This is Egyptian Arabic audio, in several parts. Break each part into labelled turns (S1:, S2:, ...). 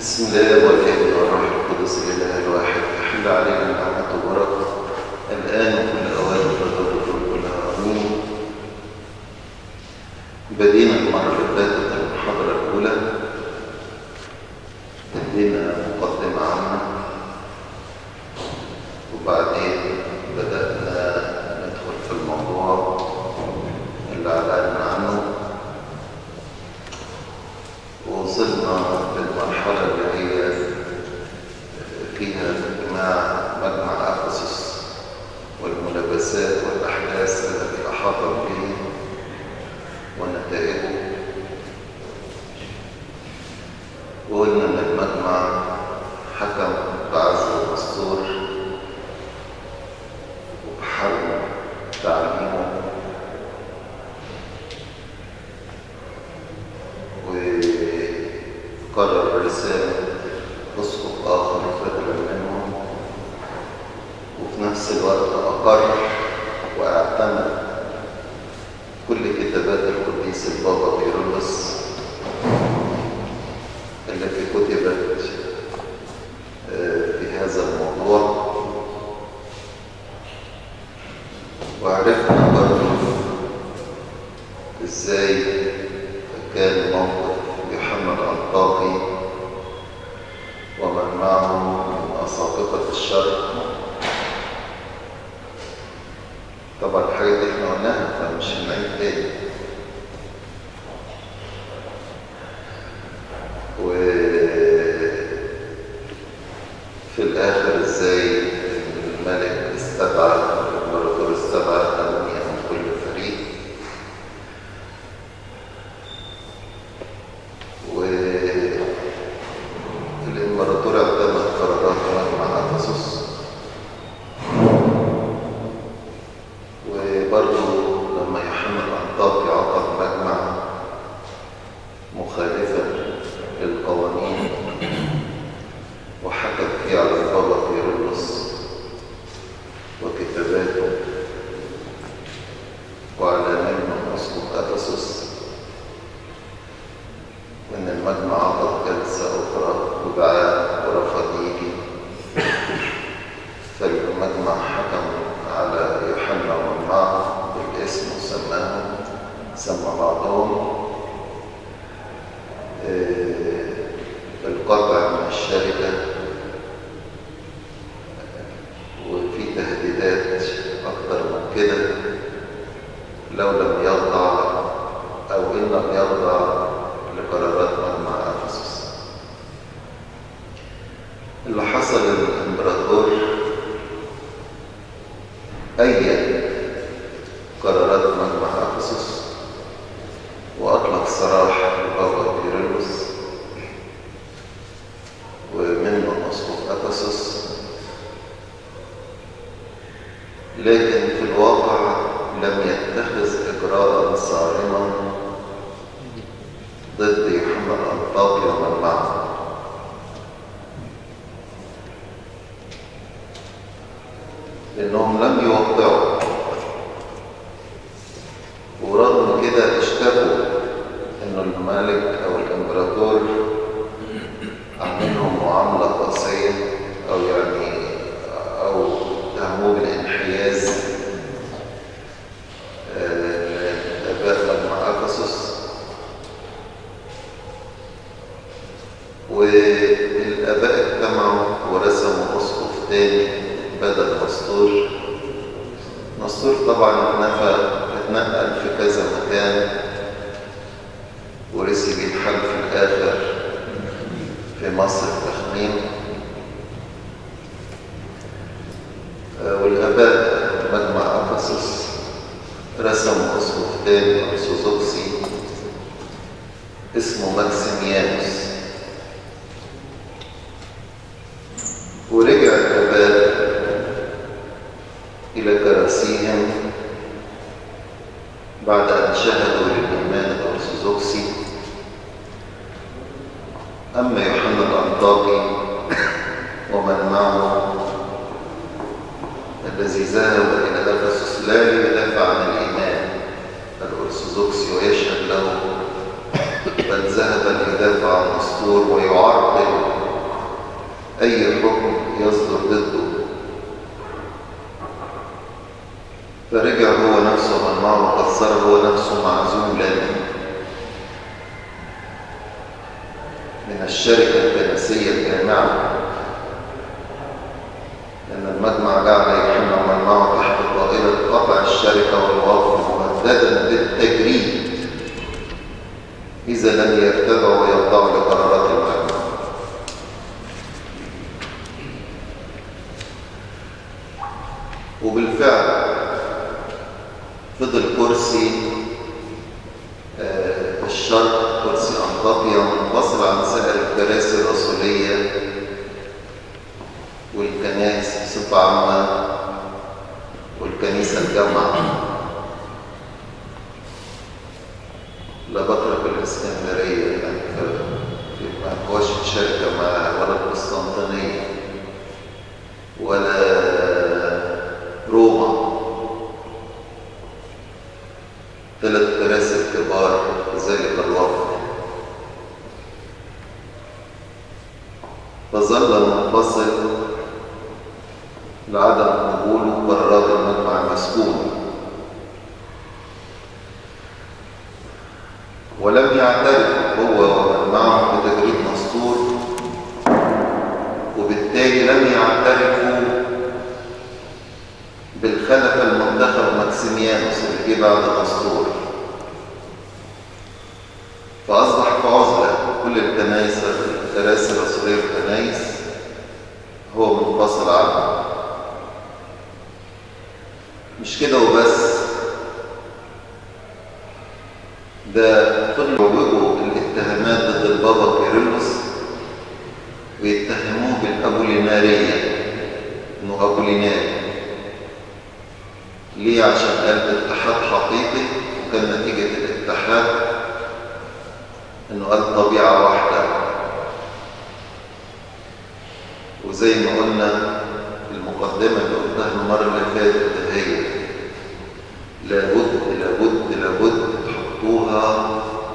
S1: بسم الله والابن والروح القدس الاله الواحد يحل علينا نعمته وبركه الان وكل اوان وفتره كلها امين بدينا المره اللي فاتت المحاضره الاولى ادينا مقدمه عامه وبعدين بدانا ندخل في الموضوع اللي اعلنا عنه ووصلنا للمرحلة اللي هي فيها اجتماع مجمع أفسس والملابسات والأحداث التي أحاطت به ونتائجه وقلنا إن المجمع حكم بعزل الدستور وبحرم تعليمه وقرر رسالة أسقط آخر فضلا منهم وفي نفس الوقت أقر واعتمد كل كتابات القديس البابا بيرلس التي كتبت في هذا الموضوع وعرفنا برضه ازاي كان موقف يوحنا الأنطاكي ومن معه من أساقطة الشرق طبعا الحاجات دي احنا قلناها فمش هنعيد تاني وفي الآخر ازاي الملك استدعى الإمبراطور استدعى ثمانية من كل فريق والإمبراطور اعتمد قرارات مجمع أفسس وبرضه لما يوحنا الأنطاكي عقد مجمع مخالفا للقوانين وحكم فيه على البابا كيرلس وكتاباته وعلى نجم أسقف أفسس وإن المجمع عقد جلسة أخرى ودعاه ورفض يجي فالمجمع حكم على يوحنا ومن معه بالاسم وسماهم سمى بعضهم بالقطع من الشركة وفي تهديدات أكتر من كده لو لم يخضع أو إن لم يخضع لقرارات مجمع أفسس اللي حصل الإمبراطور أيد قرارات مجمع أفسس وأطلق سراح البابا كيرلس ومنه أسقف أفسس لكن في الواقع لم يتخذ إجراء صارما ضد يوحنا الأنطاكي ومن معه لأنهم لم يوقعوا ورغم كده اشتكوا إنه الملك أو الإمبراطور عاملهم معاملة قاسية أو يعني أو اتهموه بالانحياز لآباء مجمع أفسس والآباء اجتمعوا ورسموا أسقف تاني بدل نسطور نسطور طبعا اتنفى اتنقل في كذا مكان ورسي بيتحل في الآخر في مصر التخمين والآباء مجمع أفسس رسموا أسقف تاني أرثوذكسي اسمه ماكسيميانوس ورجع الآباء إلى كراسيهم بعد أن شهدوا للإيمان الأرثوذكسي أما يوحنا الأنطاكي ومن معه الذي ذهب إلى أفسس لا يدافع عن الإيمان الأرثوذكسي ويشهد له بل ذهب ليدافع عن الدستور ويعرقل أي حكم يصدر ضده فرجع هو نفسه من معه وقد صار هو نفسه معزولا من الشركة الكنسية الجامعة لأن المجمع جعل يحمل من معه تحت طائلة قطع الشركة والوقف مهددا بالتجريد إذا لم يرتدعوا ويخضعوا لقرارات المجمع وبالفعل فضل كرسي آه، الشرق كرسي أنطاكيا منفصل عن سائر الكراسي الرسولية والكنائس بصفة عامة والكنيسة الجامعة لا بترك الإسكندرية يعني في ما هوش شركة مع ولا القسطنطينية ولا روما ثلاث كراسي كبار في ذلك الوقت فظل منفصل لعدم قبول قرارات المجمع المسكون ولم يعترف هو ومن معه بتجريد مسطور وبالتالي لم يعترفوا بالخلفة المنتخب ماكسيميانوس اللي جه بعد مسطور فأصبح في عزلة كل الكنائس الكراسي الرسولية الكنائس هو منفصل عنه مش كده وبس ده فضلوا يروجوا الاتهامات ضد البابا كيرلس ويتهموه بالابوليناريه انه ابوليناري ليه عشان قال اتحاد حقيقي وكان نتيجه الاتحاد انه قال طبيعه واحده وزي ما قلنا المقدمه اللي قلتها المره اللي فاتت هي لابد لابد لابد تحطوها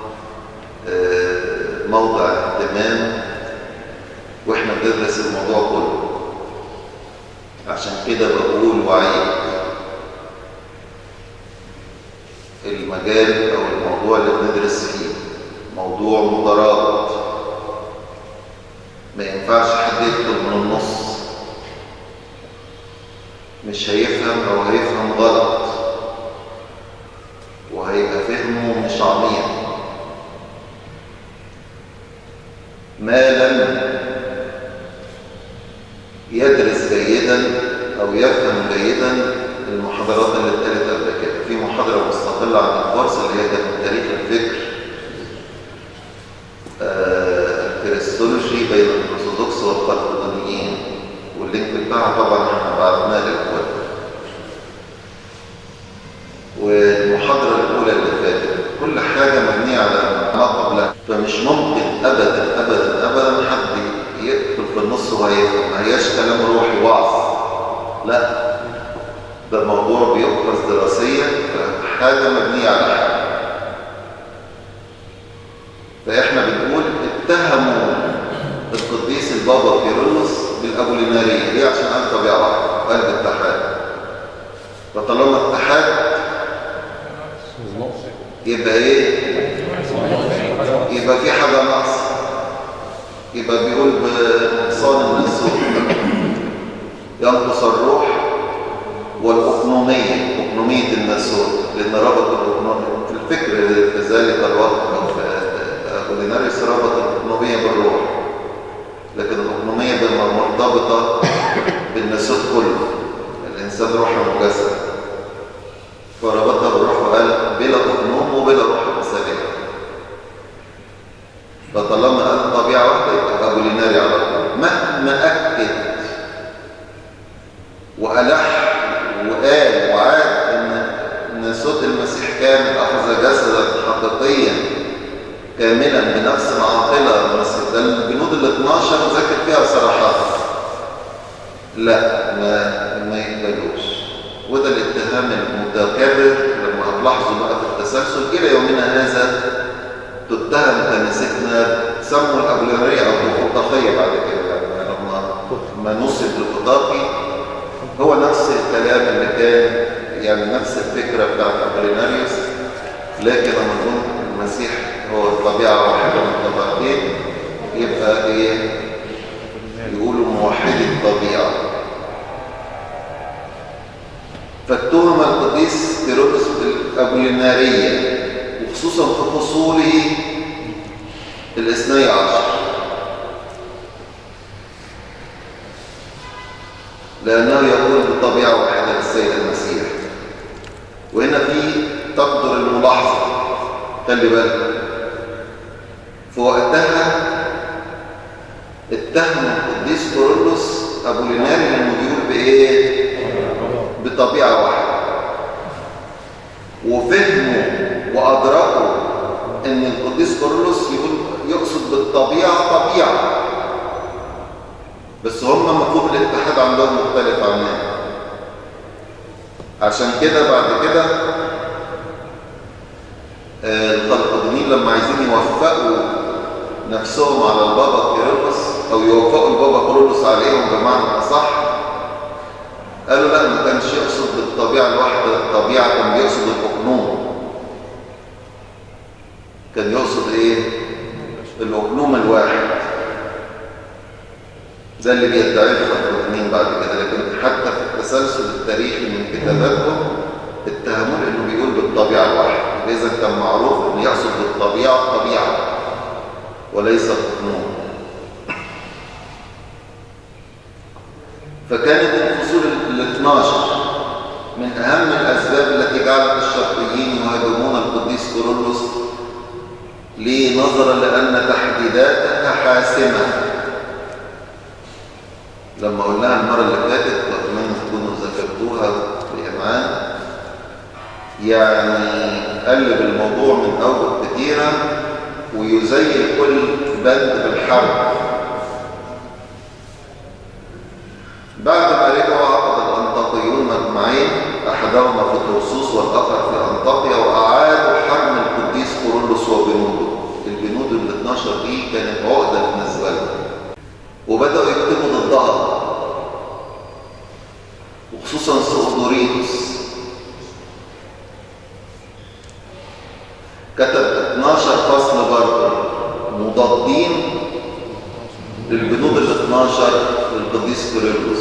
S1: موضع اهتمام واحنا بندرس الموضوع كله عشان كده بقول وعيد المجال او الموضوع اللي بندرس فيه موضوع مضارات ما ينفعش حد يدخل من النص مش هيفهم او هيفهم غلط وهيبقى فهمه مش عميق ما لم يدرس جيدا او يفهم جيدا المحاضرات اللي اتقالت قبل كده في محاضره مستقله عن الكورس اللي هي كانت تاريخ الفكر آه الكريستولوجي بين الارثوذكس والخلقدونيين واللينك بتاعها طبعا احنا بعتناه للكل والمحاضرة الأولى اللي فاتت كل حاجة مبنية على ما قبلها فمش ممكن أبدا أبدا أبدا حد يدخل في النص وهيفهم ما هياش كلام روحي وعظ لا ده موضوع بيؤخذ دراسيا حاجة مبنية على حاجة فإحنا بنقول اتهموا القديس البابا كيرلس بالأبولينارية ليه عشان قال طبيعة واحدة وقال بالاتحاد فطالما اتحاد يبقى ايه يبقى في حاجة ناقصة يبقى بيقول بنقصان النسوء ينقص الروح والأقنومية أقنومية النسوء لأن ربط الأقنومية في الفكر في ذلك الوقت أو في أبوليناريوس ربط الأقنومية بالروح لكن الأقنومية مرتبطة بالنسوء كله الإنسان روح وجسد فربطها بالروح وقال بلا أقنوم وبلا روح إنسانية فطالما قال طبيعة واحدة يبقى أبوليناري على طول مهما أكد وألح وقال وعاد إن إن صوت المسيح كامل أخذ جسدا حقيقيا كاملا بنفس عاقلة ده الجنود ال 12 ذاكر فيها صراحات لا ما ما يقبلوش وده الاتهام المتكرر لما هتلاحظوا بقى في التسلسل الى يومنا هذا تتهم كنيستنا سموا الأبولينارية أو الفطاقية بعد كده يعني لما ما نسب لفطاقي هو نفس الكلام اللي كان يعني نفس الفكرة بتاعت أبوليناريوس لكن لما نقول المسيح هو الطبيعة واحدة من الطبيعتين يبقى ايه يقولوا موحدي الطبيعة فاتهم القديس كيروس بالأبولينارية وخصوصا في فصوله الاثني عشر لأنه يقول بالطبيعة واحدة للسيد المسيح وهنا في تقدر الملاحظة خلي بالك في وقتها اتهم القديس كورولوس ابو ليناري انه بيقول بايه بطبيعه واحده وفهموا وادركوا ان القديس كورولوس يقول يقصد بالطبيعه طبيعه بس هم مفهوم الاتحاد عندهم مختلف عننا عشان كده بعد كده القلقدنيين لما عايزين يوفقوا نفسهم على البابا كيرلس او يوفقوا البابا كيرلس عليهم بمعنى اصح قالوا لا ما كانش يقصد بالطبيعه الواحده الطبيعه كان بيقصد الاقنوم كان يقصد ايه الاقنوم الواحد ده اللي بيدعيه القلقدنيين بعد كده لكن حتى في التسلسل التاريخي من كتاباتهم اتهموه انه بيقول بالطبيعه الواحده اذا كان معروف انه يقصد بالطبيعه الطبيعه وليس القانون فكانت الفصول ال 12 من اهم الاسباب التي جعلت الشرقيين يهاجمون القديس كورولوس ليه نظرا لان تحديداتها حاسمه لما قلناها المره اللي فاتت واتمنى تكونوا ذكرتوها بامعان يعني قلب الموضوع من اوجه كثيره ويزين كل بند بالحرب بعد ما رجعوا عقد الانطاكيون مجمعين احدهما في طرسوس والاخر في انطاكيا واعادوا حرم القديس كورولوس وبنوده البنود ال 12 دي كانت عقده بالنسبه لهم وبداوا يكتبوا ضدها وخصوصا سؤدوريتوس كتب 12 فصل برضه مضادين للبنود ال 12 للقديس كيرلس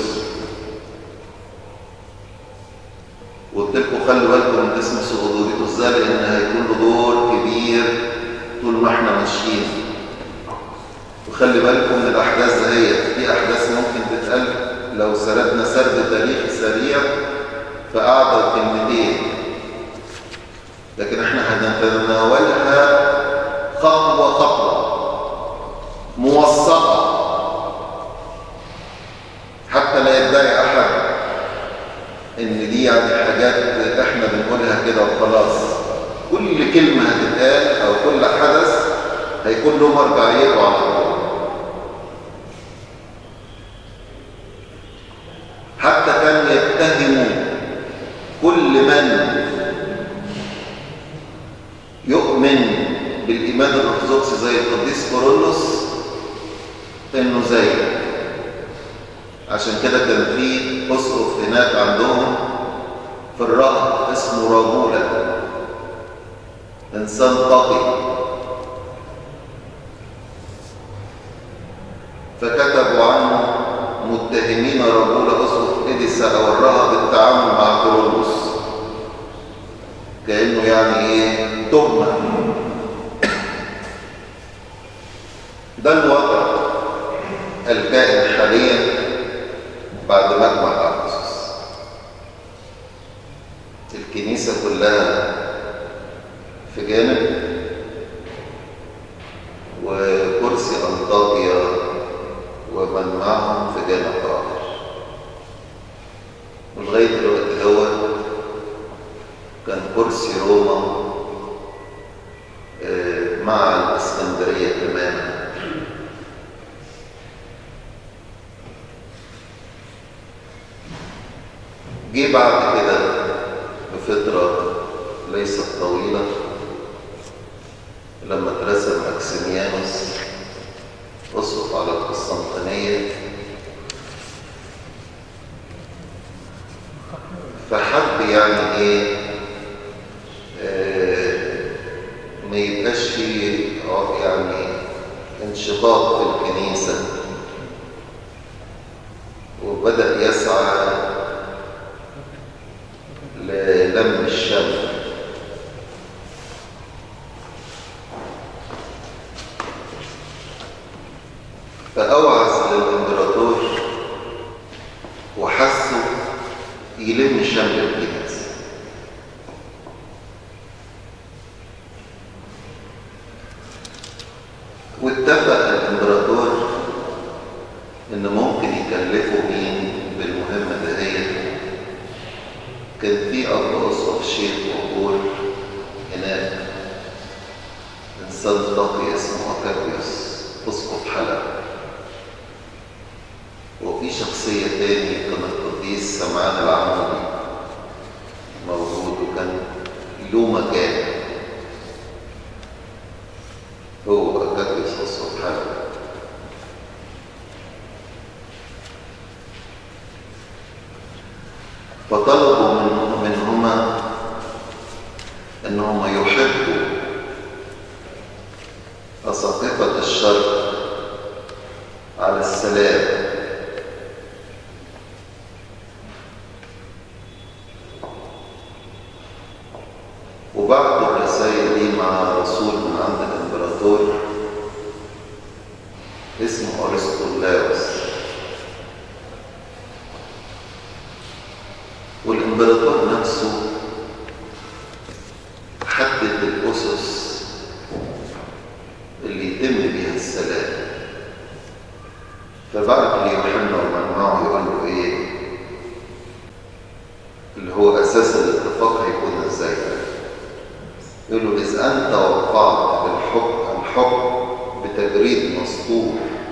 S1: وقلت لكم خلوا بالكم من اسم سؤدوريتوس ده لان هيكون له دور كبير طول ما احنا ماشيين وخلي بالكم من الاحداث دهيت في احداث ممكن تتقال لو سردنا سرد تاريخي سريع في قعده كلمتين لكن احنا هنتناولها خطوة خطوة موثقة حتى لا يدعي أحد إن دي يعني حاجات احنا بنقولها كده وخلاص كل كلمة هتتقال أو كل حدث هيكون له مرجعيته على طول حتى كان يتهموا كل من يؤمن بالإيمان الأرثوذكسي زي القديس كورولوس إنه زي عشان كده كان في أسقف هناك عندهم في الرهب اسمه راجولة إنسان تقي فكتبوا عنه متهمين راجولة أسقف إديسا أو الرهب التعامل مع كورولوس كأنه يعني إيه تهمة ده الوضع الكائن حاليا بعد مجمع أرسس الكنيسة كلها في جانب وكرسي أنطاكيا ومن معهم في جانب آخر ولغاية دلوقتي هو كان كرسي روما مع الإسكندرية تماما جه بعد كده بفترة ليست طويلة لما اترسم أكسيميانوس أسقف على القسطنطينية فحب يعني ايه آه ما يبقاش في يعني انشقاق في الكنيسة وبدأ يسعى للم الشمل فأوعز للإمبراطور وحسه يلم شمل الكنيسة واتفق الإمبراطور إن ممكن يكلفوا مين بالمهمة دهيت كان في أب أسقف شيخ وقول هناك إنسان تقي اسمه أكابيوس أسقف حلب وفي شخصية تاني كان القديس سمعان العمودي موجود وكان له مكان هو أكابيوس أسقف حلب فطلبوا من منهما انهم يحبوا اساقفه الشرق على السلام وبعض الرسائل دي مع رسول من عند الامبراطور اسمه ارسطولاوس والإمبراطور نفسه حدد الأسس اللي يتم بها السلام فبعد ليوحنا ومن معه يقول له إيه اللي هو أساس الاتفاق هيكون إزاي يقول له إذا أنت وقعت بالحكم الحكم بتجريد مسطور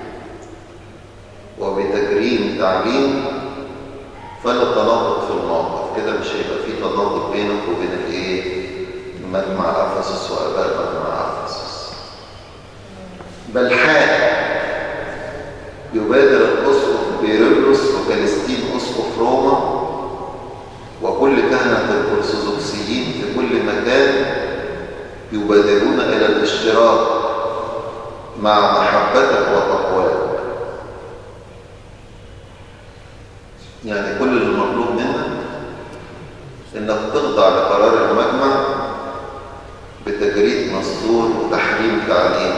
S1: وبتجريم تعليم فلا تناقض في الموقف كده مش هيبقى في تناقض بينك وبين الايه مجمع افسس واباء مجمع افسس بل حال يبادر الاسقف بيرلس وكالستين اسقف روما وكل كهنه الارثوذكسيين في كل مكان يبادرون الى الاشتراك مع محبتك وتقواك يعني كل اللي مطلوب منك انك تخضع لقرار المجمع بتجريد مسطور وتحريم تعليم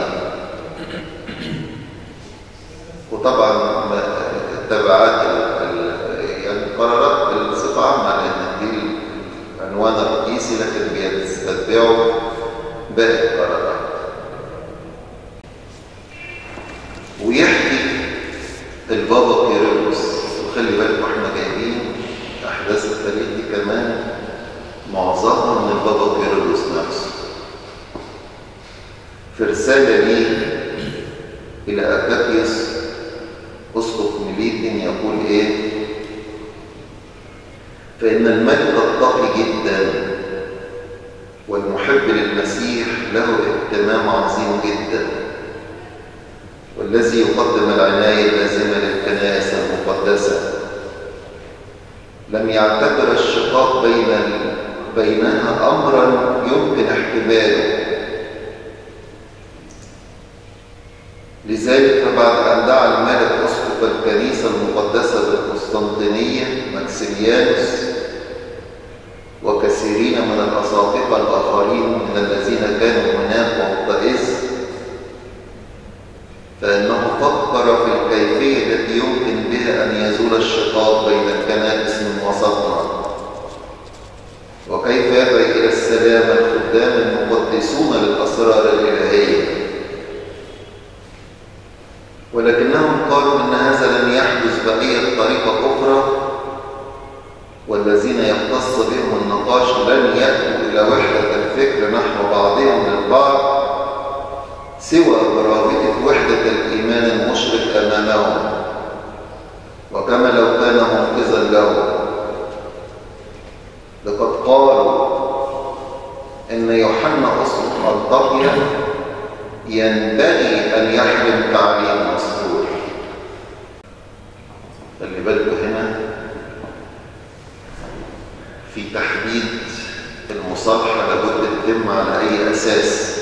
S1: وطبعا التبعات يعني القرارات بصفه عامه لان دي العنوان الرئيسي لكن بيستتبعوا باقي القرارات ويحكي البابا كيرلس وخلي بالكم احنا جايبين احداث التاريخ دي كمان معظمها من البابا كيرلس نفسه في رساله ليه الى اكاكيوس اسقف ميليتين يقول ايه فان الملك التقي جدا والمحب للمسيح له اهتمام عظيم جدا والذي يقدم العناية اللازمة للكنائس المقدسة لم يعتبر الشقاق بين بينها أمرا يمكن احتماله لذلك فبعد أن دعا الملك أسقف الكنيسة المقدسة بالقسطنطينية ماكسيميانوس وكثيرين من الأساقفة الآخرين من الذين كانوا هناك وقتئذ فإنه فكر في الكيفية التي يمكن بها أن يزول الشقاق بين الكنائس من وسطنا وكيف يدعي إلى السلام الخدام المقدسون للأسرار الإلهية ولكنهم قالوا إن هذا لن يحدث بقية طريقة أخرى والذين يختص بهم النقاش لن يأتوا إلى وحدة الفكر نحو بعضهم للبعض سوى برابطة وحدة الإيمان المشرك أمامهم وكما لو كان منقذا لهم لقد قالوا إن يوحنا أسقف أنطاكيا ينبغي أن يحرم تعليم مصر مهم على أي أساس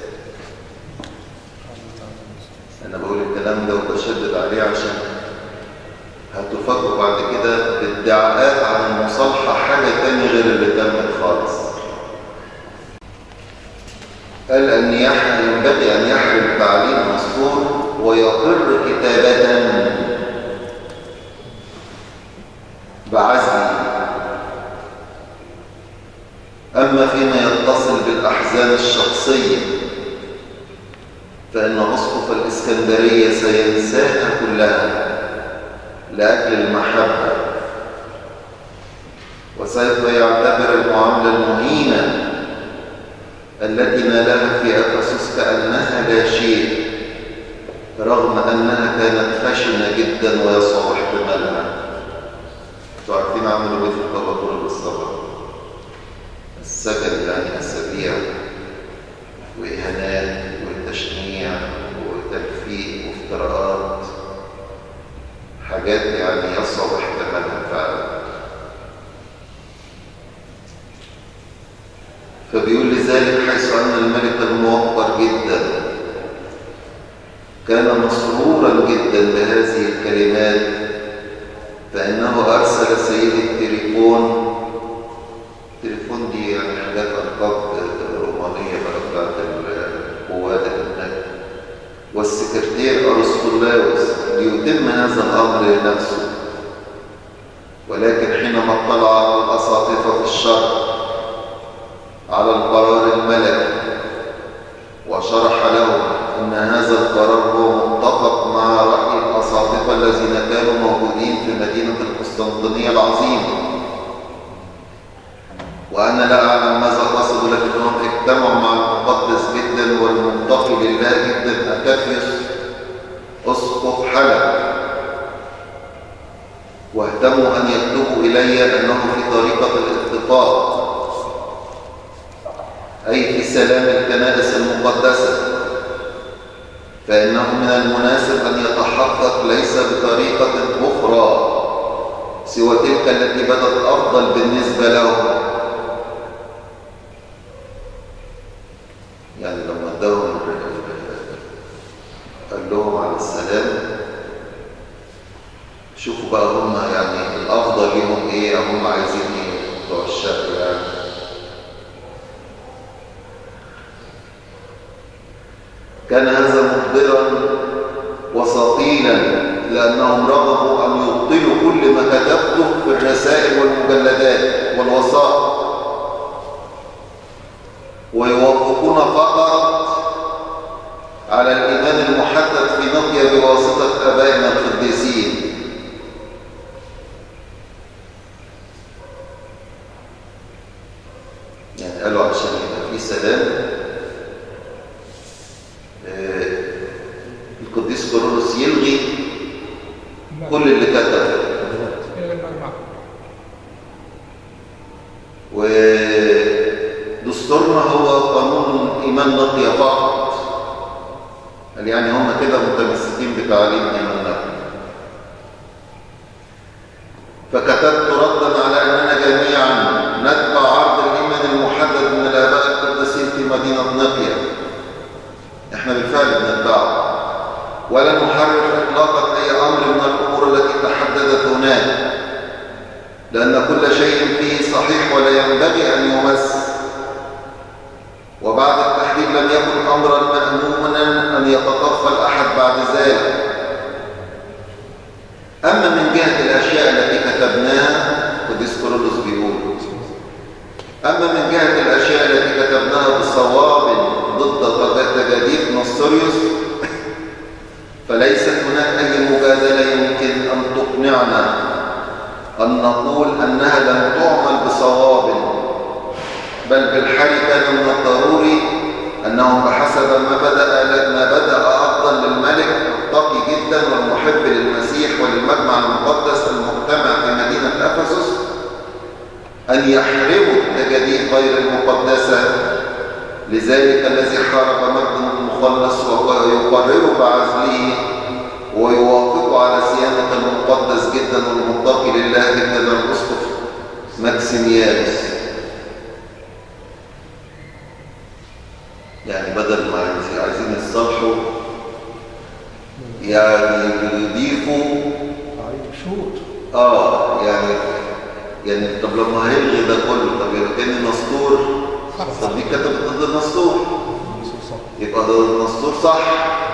S1: أنا بقول الكلام ده وبشدد عليه عشان هتفاجئوا بعد كده بادعاءات عن المصالحة حاجة تانية غير اللي تمت خالص قال أن ينبغي أن يحرم تعليم مسطور ويقر كتابة بعزله أما فيما يتصل بالأحزان الشخصية فإن أسقف الإسكندرية سينساها كلها لأجل المحبة وسوف يعتبر المعاملة المهينة التي نالها في أفسس كأنها لا شيء رغم أنها كانت خشنة جدا ويصعب احتمالها تعرفين عملوا ايه في الطبقة بالصبر السجن يعني أسابيع وإهانات وتشنيع وتلفيق وافتراءات حاجات يعني يصعب احتمالها فعلا فبيقول لذلك حيث أن الملك الموقر جدا كان مسرورا جدا بهذه الكلمات فإنه أرسل سيد التليفون التليفون دي يعني حاجات ألقاب رومانية بقى بتاعت القوات هناك والسكرتير أرسطولاوس ليتم هذا الأمر لنفسه ولكن حينما اطلع الأساطفة في الشرق على القرار الملكي وشرح لهم أن هذا القرار هو متفق مع رأي الأساطفة الذين كانوا موجودين في مدينة القسطنطينية العظيمة وأنا لا أعلم ماذا قصدوا لكنهم اجتمعوا مع المقدس جدا والمنتقي لله جدا أكافيوس أسقف حلب واهتموا أن يكتبوا إلي أنه في طريقة الاتفاق أي في سلام الكنائس المقدسة فإنه من المناسب أن يتحقق ليس بطريقة أخرى سوى تلك التي بدت أفضل بالنسبة لهم يعني لما اداهم قال لهم على السلام شوفوا بقى هم يعني الأفضل لهم إيه أو هم عايزين إيه بتوع الشرق يعني كان هذا مخبرا وسطيلا لأنهم رغبوا أن يبطلوا كل ما كتبته في الرسائل والمجلدات والوثائق ويوافقون فقط على الإيمان المحدد في نقيا بواسطة أبائنا القديسين يعني قالوا عشان يبقى في سلام القديس كورولوس يلغي كل اللي كتب ودستورنا هو قانون إيمان نقي فقط قال يعني هم كده متمسكين بتعليم إيمان نقي فكتبت ردا على أننا جميعا نتبع عرض الإيمان المحدد من الآباء القديسين في مدينة نقيا احنا بالفعل بنتبعه ولا نحرف إطلاقا أي أمر من الأمور التي تحددت هناك لأن كل شيء فيه صحيح ولا ينبغي أن يمس وبعد التحديد لم يكن أمرا مأمونا أن يتطفل أحد بعد ذلك أما من جهة الأشياء التي كتبناها قديس كورولوس بيقول أما من جهة الأشياء التي كتبناها بصواب ضد تجاديد نصريوس فليست هناك أي مجادلة يمكن أن تقنعنا أن نقول أنها لم تعمل بصواب بل بالحال كان من الضروري أنهم بحسب ما بدأ ما بدأ أفضل للملك التقي جدا والمحب للمسيح وللمجمع المقدس المجتمع في مدينة أفسس أن يحرموا التجاديد غير المقدسة لذلك الذي حارب مجد المخلص وهو يقرر بعزله ويوافق على صيانة المقدس جدا والمتقي لله جدا الأسقف ماكسيميانوس بيضيفوا
S2: أيوة شروط
S1: اه يعني يعني طب لما هيلغي ده كله طب يبقى كان نسطور طب دي كتبت ضد النسطور
S2: الرسول صح
S1: يبقى ضد النسطور صح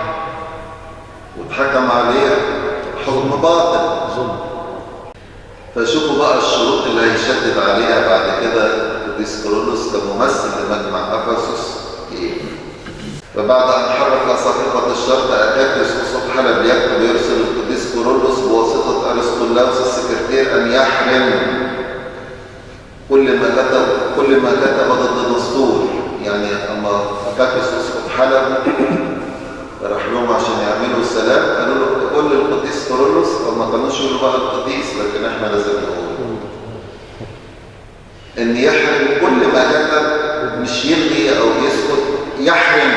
S1: واتحكم عليه حكم باطل
S2: ظلم
S1: فشوفوا بقى الشروط اللي هيشدد عليها بعد كده القديس كورولوس كممثل لمجمع افسس ايه فبعد ان حرك صحيفه الشرط اتى اسقف حلب يكتب يرسل القديس كورولوس بواسطه ارسطولاوس السكرتير ان يحرم كل ما كتب كل ما كتب ضد الدستور يعني اما فكاكس اسقف حلب راح لهم عشان يعملوا السلام قالوا له قول للقديس كورولوس طب ما كانوش يقولوا بقى القديس لكن احنا لازم نقول ان يحرم كل ما كتب مش يلغي او يسكت يحرم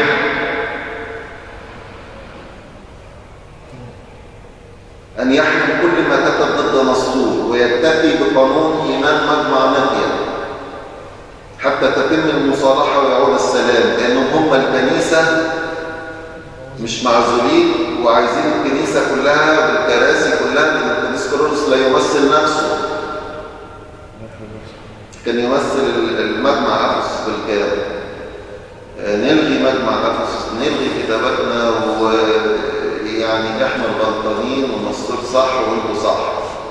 S1: ان يحرم كل ما كتب ضد مسطور ويكتفي بقانون ايمان مجمع نقيه حتى تتم المصالحه ويعود السلام لانهم هم الكنيسه مش معزولين وعايزين الكنيسه كلها بالكراسي كلها لان القديس كورولوس لا يمثل نفسه كان يمثل المجمع افسس بالكامل آه، نلغي مجمع افسس نلغي كتاباتنا ويعني احنا الغلطانين والنسطور صح وانتوا صح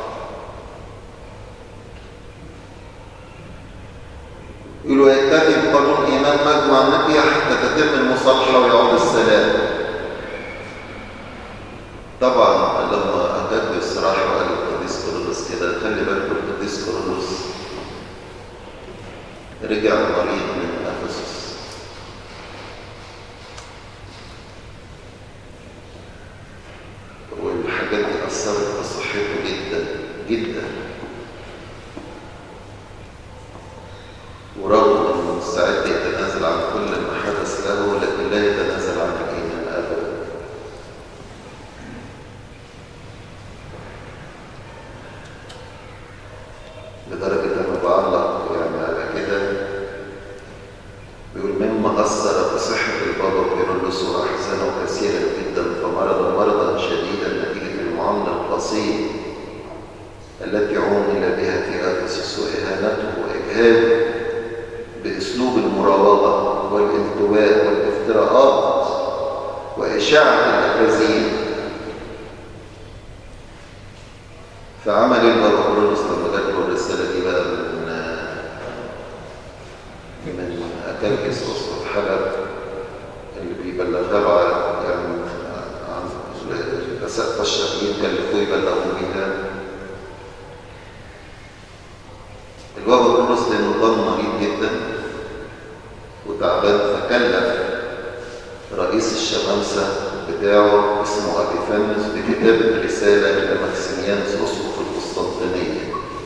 S1: يقولوا يكتفي بقانون ايمان مجمع النقية حتى تتم المصالحه ويعود السلام طبعا لما اجاب بصراحه وقال القديس كورولوس كده خلي بالكم القديس كورولوس رجع مريض من افسس والحاجات دي اثرت في صحته جدا جدا ورغم انه مستعد يتنازل عن كل ما حدث له لكن لا يتنازل عن الايمان ابدا لدرجه انا بعلق يعني على كده بيقول مما اثر في صحه البابا كيرلس واحزانه كثيرا جدا فمرض مرضا شديدا نتيجه المعامله القاسيه التي عومل بها في افسس واهانته واجهاده باسلوب المراوغه والالتواء والافتراءات واشاعه الاكاذيب فعمل البابا كيرلس لما جات له الرساله دي بقى من من أكلكس أسقف حلب اللي بيبلغها يعني عن الأسقفة الشرقيين كلفوه يبلغوا بيها البابا بولس لأنه كان مريض جدا وتعبان فكلف رئيس الشمامسة بتاعه اسمه أبيفانوس بكتابة رسالة إلى ماكسيميانوس أسقف القسطنطينية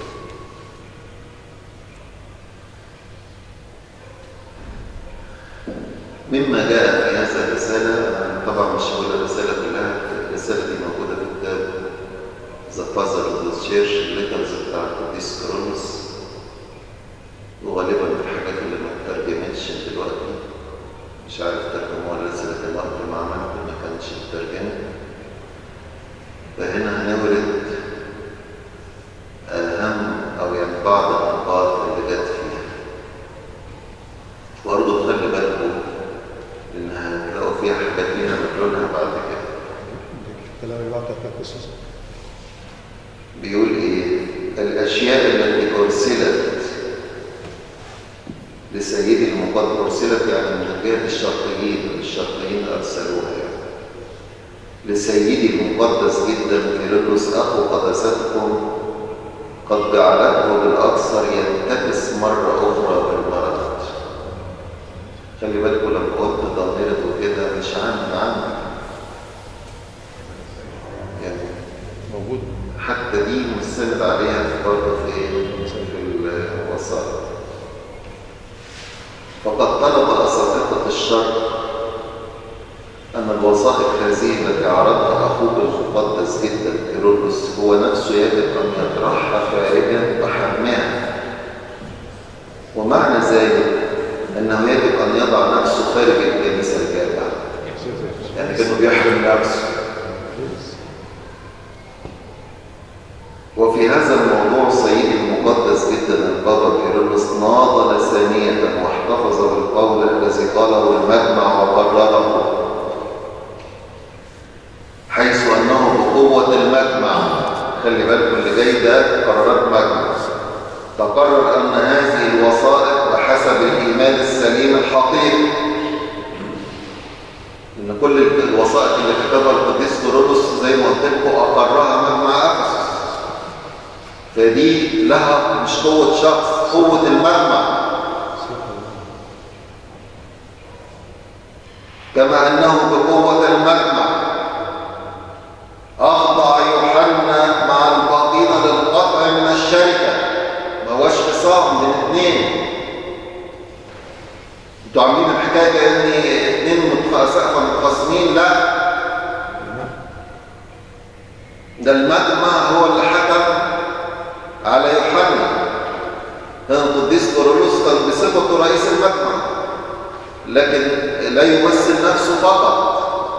S1: مما جاء في هذه الرسالة أنا طبعا مش هقول الرسالة كلها الرسالة دي موجودة في كتاب ذا فازر اوف ذا تشيرش الليترز بتاع القديس كرونوس وغالبا من الحاجات اللي ما اترجمتش دلوقتي مش عارف ترجموها ولا لسه لكن وقت ما عملت ما كانتش مترجمة فهنا هنورد أهم أو يعني بعض النقاط اللي جت فيها برضه خلي بالكم ان هتلاقوا فيها حاجات لينا مدلولها بعد كده
S2: الكلام اللي بعد كده
S1: بيقول ايه الاشياء التي ارسلت لسيدي المقدس ارسلت يعني من جهه الشرقيين الشرقيين ارسلوها يعني لسيدي المقدس جدا كيرلس اخو قداستكم قد جعلته بالاكثر ينتكس مره اخرى بالمرض خلي بالكم لما قلت ضميرت وكده مش عندي عندي يعني
S2: موجود
S1: حتى دي مستند عليها في برضه في ايه؟ في الوسائط فقد طلب اساتذه الشرق ان الوثائق هذه التي عرضها اخوك المقدس جدا كيرلس هو نفسه يجب ان يطرحها خارجا بحماها ومعنى ذلك انه يجب ان يضع نفسه خارج الكنيسه الجامعه يعني كانه بيحرم نفسه وفي هذا الموضوع سيدي المقدس جدا البابا كيرلس ناضل ثانية واحتفظ بالقول الذي قاله المجمع وقرره حيث أنه بقوة المجمع خلي بالكم اللي جاي ده قرارات مجمع تقرر أن هذه الوثائق بحسب الإيمان السليم الحقيقي إن كل الوثائق اللي كتبها القديس كيرلس زي ما قلت لكم أقرها مجمع أفسس فدي لها مش قوة شخص قوة المجمع كما أنه بقوة المجمع أخضع يوحنا مع الباقين للقطع من الشركة ما هوش خصام بين اثنين انتوا عاملين الحكاية كأن اثنين سقفة متخاصمين لا ده المجمع هو اللي حكم على يوحنا كان القديس كورولوس كان بصفته رئيس المجمع لكن لا يمثل نفسه فقط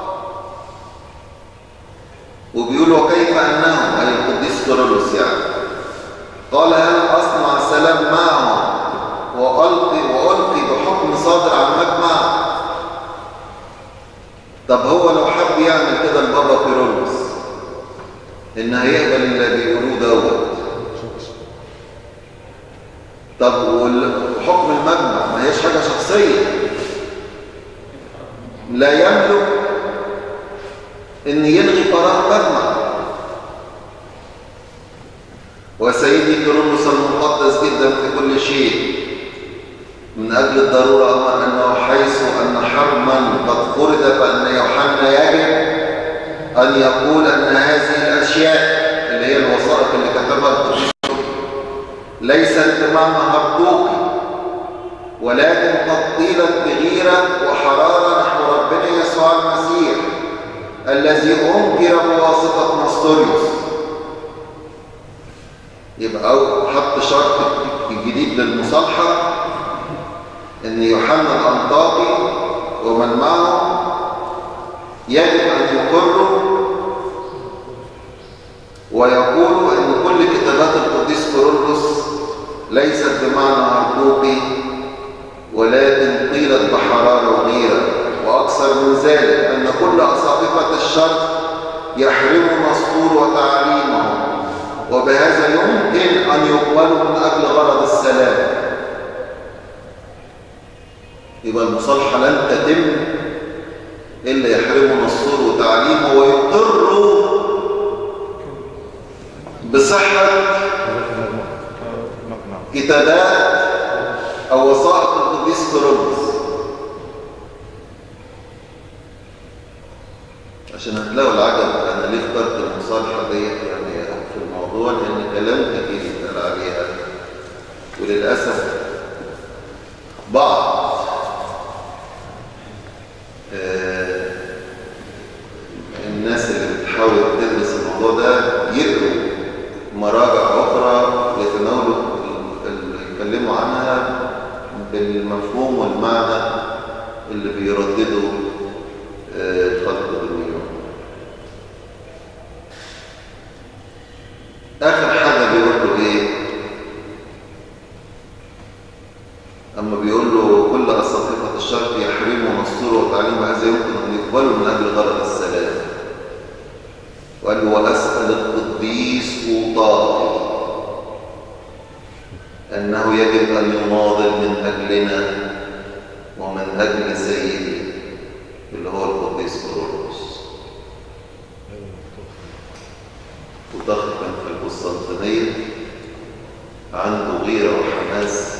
S1: وبيقول وكيف انه اي القديس كورولوس يعني قال هل اصنع سلام معه والقي والقي بحكم صادر عن المجمع طب هو لو حب يعمل كده البابا كيرلس ان هيقبل اللي بيقولوه دوت طب وحكم المجمع ما هيش حاجة شخصية لا يملك ان يلغي قرار مجمع وسيدي كيرلس المقدس جدا في كل شيء من أجل الضرورة أمر أنه حيث أن حرما قد فرد فأن يوحنا يجب أن يقول أن هذه الأشياء اللي هي الوثائق اللي كتبها القديس ليست بمعنى هرطوقي ولكن قد قيلت بغيرة وحرارة نحو ربنا يسوع المسيح الذي أنكر بواسطة نستوريوس يبقى حط شرط جديد للمصالحة ان يوحنا الأنطاقي ومن معه يجب أن يقروا ويقولوا ان كل كتابات القديس كورولوس ليست بمعنى هرطوقي ولكن قيلت بحرارة وغيرة وأكثر من ذلك أن كل أساقفة الشرق يحرموا نسطور وتعليمه وبهذا يمكن أن يقبلوا من أجل غرض السلام يبقى المصالحة لن تتم إلا يحرموا نسطور وتعليمه ويقروا بصحة كتابات أو وثائق القديس كيرلس عشان هتلاقوا العجب أنا ليه اخترت المصالحة ديت يعني في الموضوع لأن كلام كتير يتقال عليها وللأسف بعض آه الناس اللي بتحاول تدرس الموضوع ده يقروا مراجع أخرى يتناولوا اللي يتكلموا عنها بالمفهوم والمعنى اللي بيرددوا خلق دنيا آخر حاجة بيقول له إيه أما بيقول له كل أساقفة الشرق يحرموا نصره وتعليم هذا يمكن أن يقبلوا من أجل غرض السلام وقال له وأسأل القديس أوطاقي أنه يجب أن يناضل من أجلنا ومن أجل سيدي اللي هو القديس كورولوس وضخ كان في القسطنطينية عنده غيرة وحماس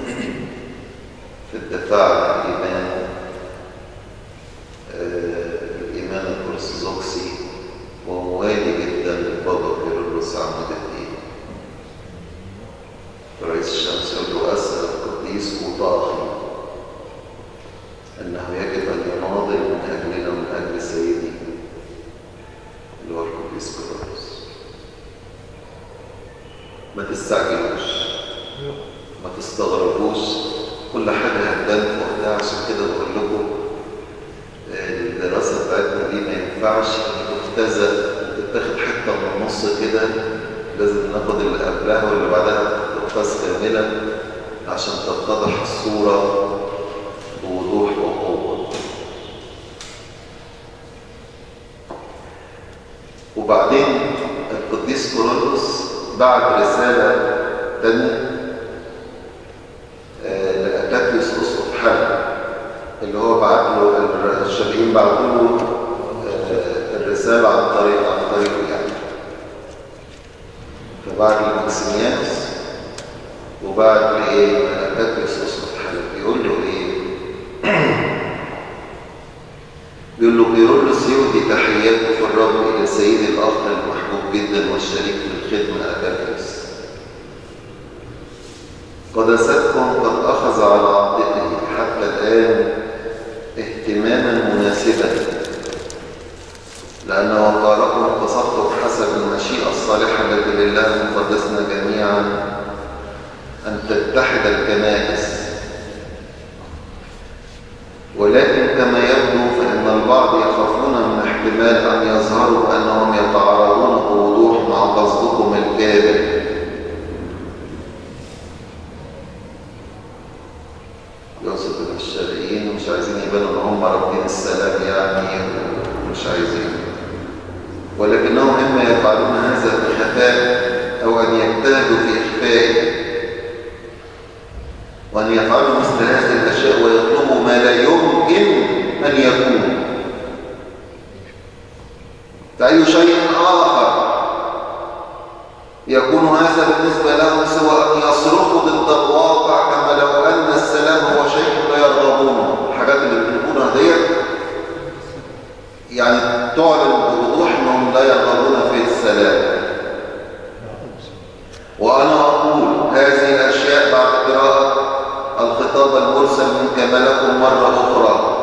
S1: في الدفاع عن الإيمان آه الإيمان الأرثوذكسي وموالي جدا للبابا كيرلس عمود الدين رئيس الشمس يقول له أسأل القديس أوطاخي أنه يجب أن يناضل من أجلنا ومن أجل سيدي اللي هو القديس كيرلس ما تستعجلوش ما تستغربوش كل حاجة هتبان في وقتها عشان كده بقول لكم الدراسة بتاعتنا دي ما ينفعش تختزق تتاخد حتة من النص كده لازم ناخد اللي قبلها واللي بعدها تقفز كاملا عشان تتضح الصورة بوضوح وقوة وبعدين القديس كورولوس بعت رسالة تانية آه، لأكاتيوس أسقف حلب اللي هو بعت له الشرقيين بعتوا له آه، الرسالة عن طريق عن طريقه يعني فبعت لماكسيميانوس وبعت لإيه؟ لأكاتيوس أسقف حلب بيقول له إيه؟ بيقول له كيرلس يهدي تحياته في الرب إلى سيد الأخ المحبوب جدا والشريك في الخدمة أكاتيوس قداستكم قد أخذ على عاتقه حتى الآن اهتماما مناسبا لأن وقاركم تصدق حسب المشيئة الصالحة التي لله مقدسنا جميعا أن تتحد الكنائس ولكن كما يبدو فإن البعض يخافون من احتمال أن يظهروا أنهم يتعارضون بوضوح مع قصدكم الكامل يقصد ان الشرقيين مش عايزين يبانوا ان هم رافضين السلام يعني ومش عايزين ولكنهم اما يفعلون هذا بخفاء او ان يجتهدوا في اخفائه وان يفعلوا مثل هذه الاشياء ويطلبوا ما لا يمكن ان يكون فاي شيء اخر يكون هذا بالنسبه لهم سوى ان يصرخوا ضد الواقع كما لو ان السلام هو شيء لا يرغبونه الحاجات اللي بنقولها ديت يعني تعلن بوضوح انهم لا يرغبون في السلام وانا اقول هذه الاشياء بعد قراءه الخطاب المرسل من كمالكم مره اخرى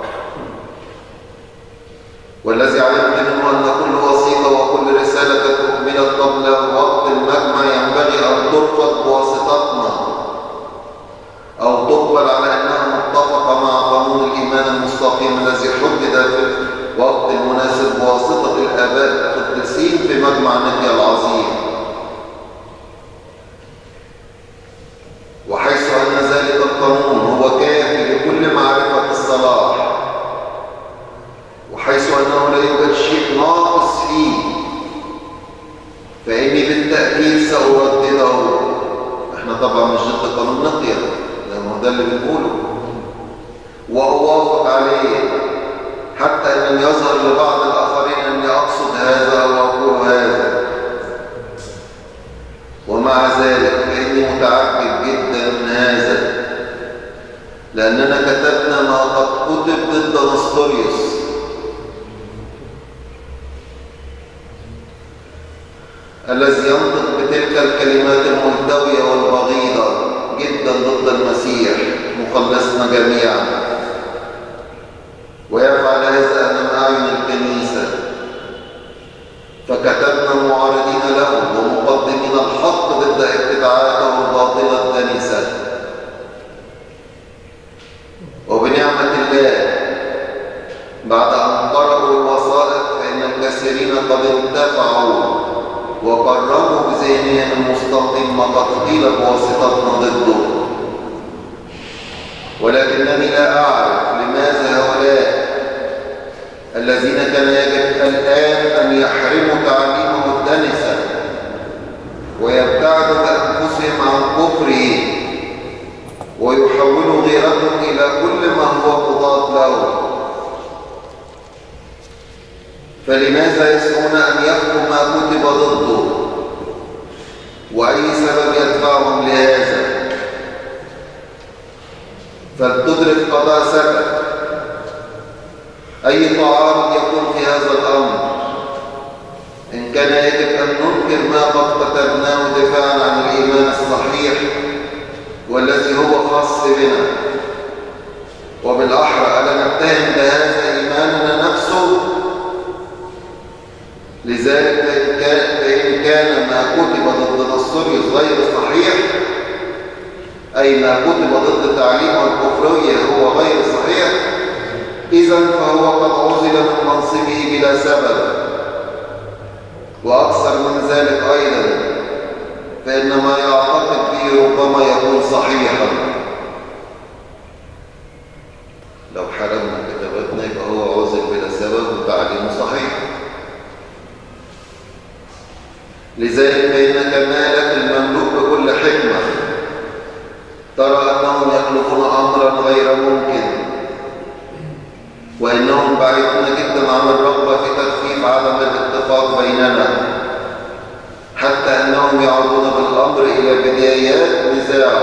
S1: والذي علمت منه ان كل وثيقه وكل رساله اكملت قبل وقت المجمع ينبغي ان ترفض بواسطتنا او تقبل على انها متفقه مع قانون الايمان المستقيم الذي حدد في الوقت المناسب بواسطه الاباء القديسين في مجمع نقيا العظيم وحيث ان ذلك القانون هو كافي لكل معرفه الصلاح وحيث أنه لا يوجد شيء ناقص فيه فإني بالتأكيد سأردده احنا طبعا مش ضد قانون نقيا لأنه ده اللي بنقوله وأوافق عليه حتى أن يظهر لبعض الآخرين أني أقصد هذا أو أقول هذا ومع ذلك فإني متعجب جدا من هذا لأننا كتبنا ما قد كتب ضد نستوريوس الذي ينطق بتلك الكلمات الملتوية والبغيضة جدا ضد المسيح مخلصنا جميعا ويفعل هذا أمام أعين الكنيسة فكتبنا معارضين له ومقدمين الحق ضد ابتداعاته الباطلة الدنسة وبنعمة الله بعد أن قرأوا الوسائط فإن الكثيرين قد انتفعوا وقرروا بذهنهم المستقيم ما قد قيل بواسطتنا ضده ولكنني لا أعرف لماذا هؤلاء الذين كان يجب الآن أن يحرموا تعليمه الدنسة ويبتعدوا بأنفسهم عن كفره ويحولوا غيرتهم إلى كل ما هو قضاة له فلماذا يسعون أن يخفوا ما كتب ضده وأي سبب يدفعهم لهذا فلتدرك قداستك أي تعارض يكون في هذا الأمر إن كان يجب أن ننكر ما قد كتبناه دفاعا عن الإيمان الصحيح والذي هو خاص بنا وبالأحرى ألا نتهم بهذا إيماننا نفسه لذلك فإن كان, فإن كان ما كتب ضد نصريوس غير صحيح أي ما كتب ضد تعليمه الكفرية هو غير صحيح إذا فهو قد عزل من منصبه بلا سبب وأكثر من ذلك أيضا فإن ما يعتقد به ربما يكون صحيحا لو حرمنا كتاباتنا يبقى هو عزل بلا سبب وتعليمه صحيح لذلك فإن كمالك المملوك بكل حكمة ترى أنهم يخلقون أمرا غير ممكن وإنهم بعيدون جدا عن الرغبة في تخفيف عدم الاتفاق بيننا حتى أنهم يعودون بالأمر إلى بدايات نزاع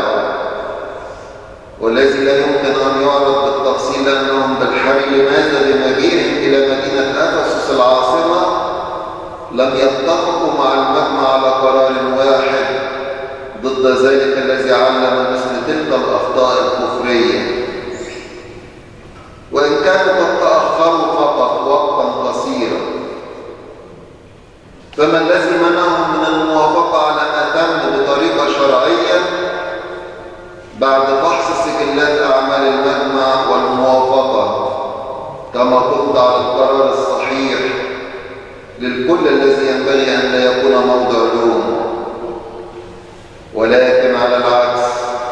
S1: والذي لا يمكن أن يعرض بالتفصيل لأنهم بالحري لماذا بمجيئهم إلى مدينة أفسس العاصمة لم يتفقوا مع المجمع على قرار واحد ضد ذلك الذي علم مثل تلك الأخطاء الكفرية وإن كانوا قد تأخروا فقط وقتا قصيرا فما الذي منعهم من الموافقة على ما تم بطريقة شرعية بعد فحص سجلات أعمال المجمع والموافقة كما كنت على القرار الصحيح للكل الذي ينبغي أن لا يكون موضع لوم ولكن على العكس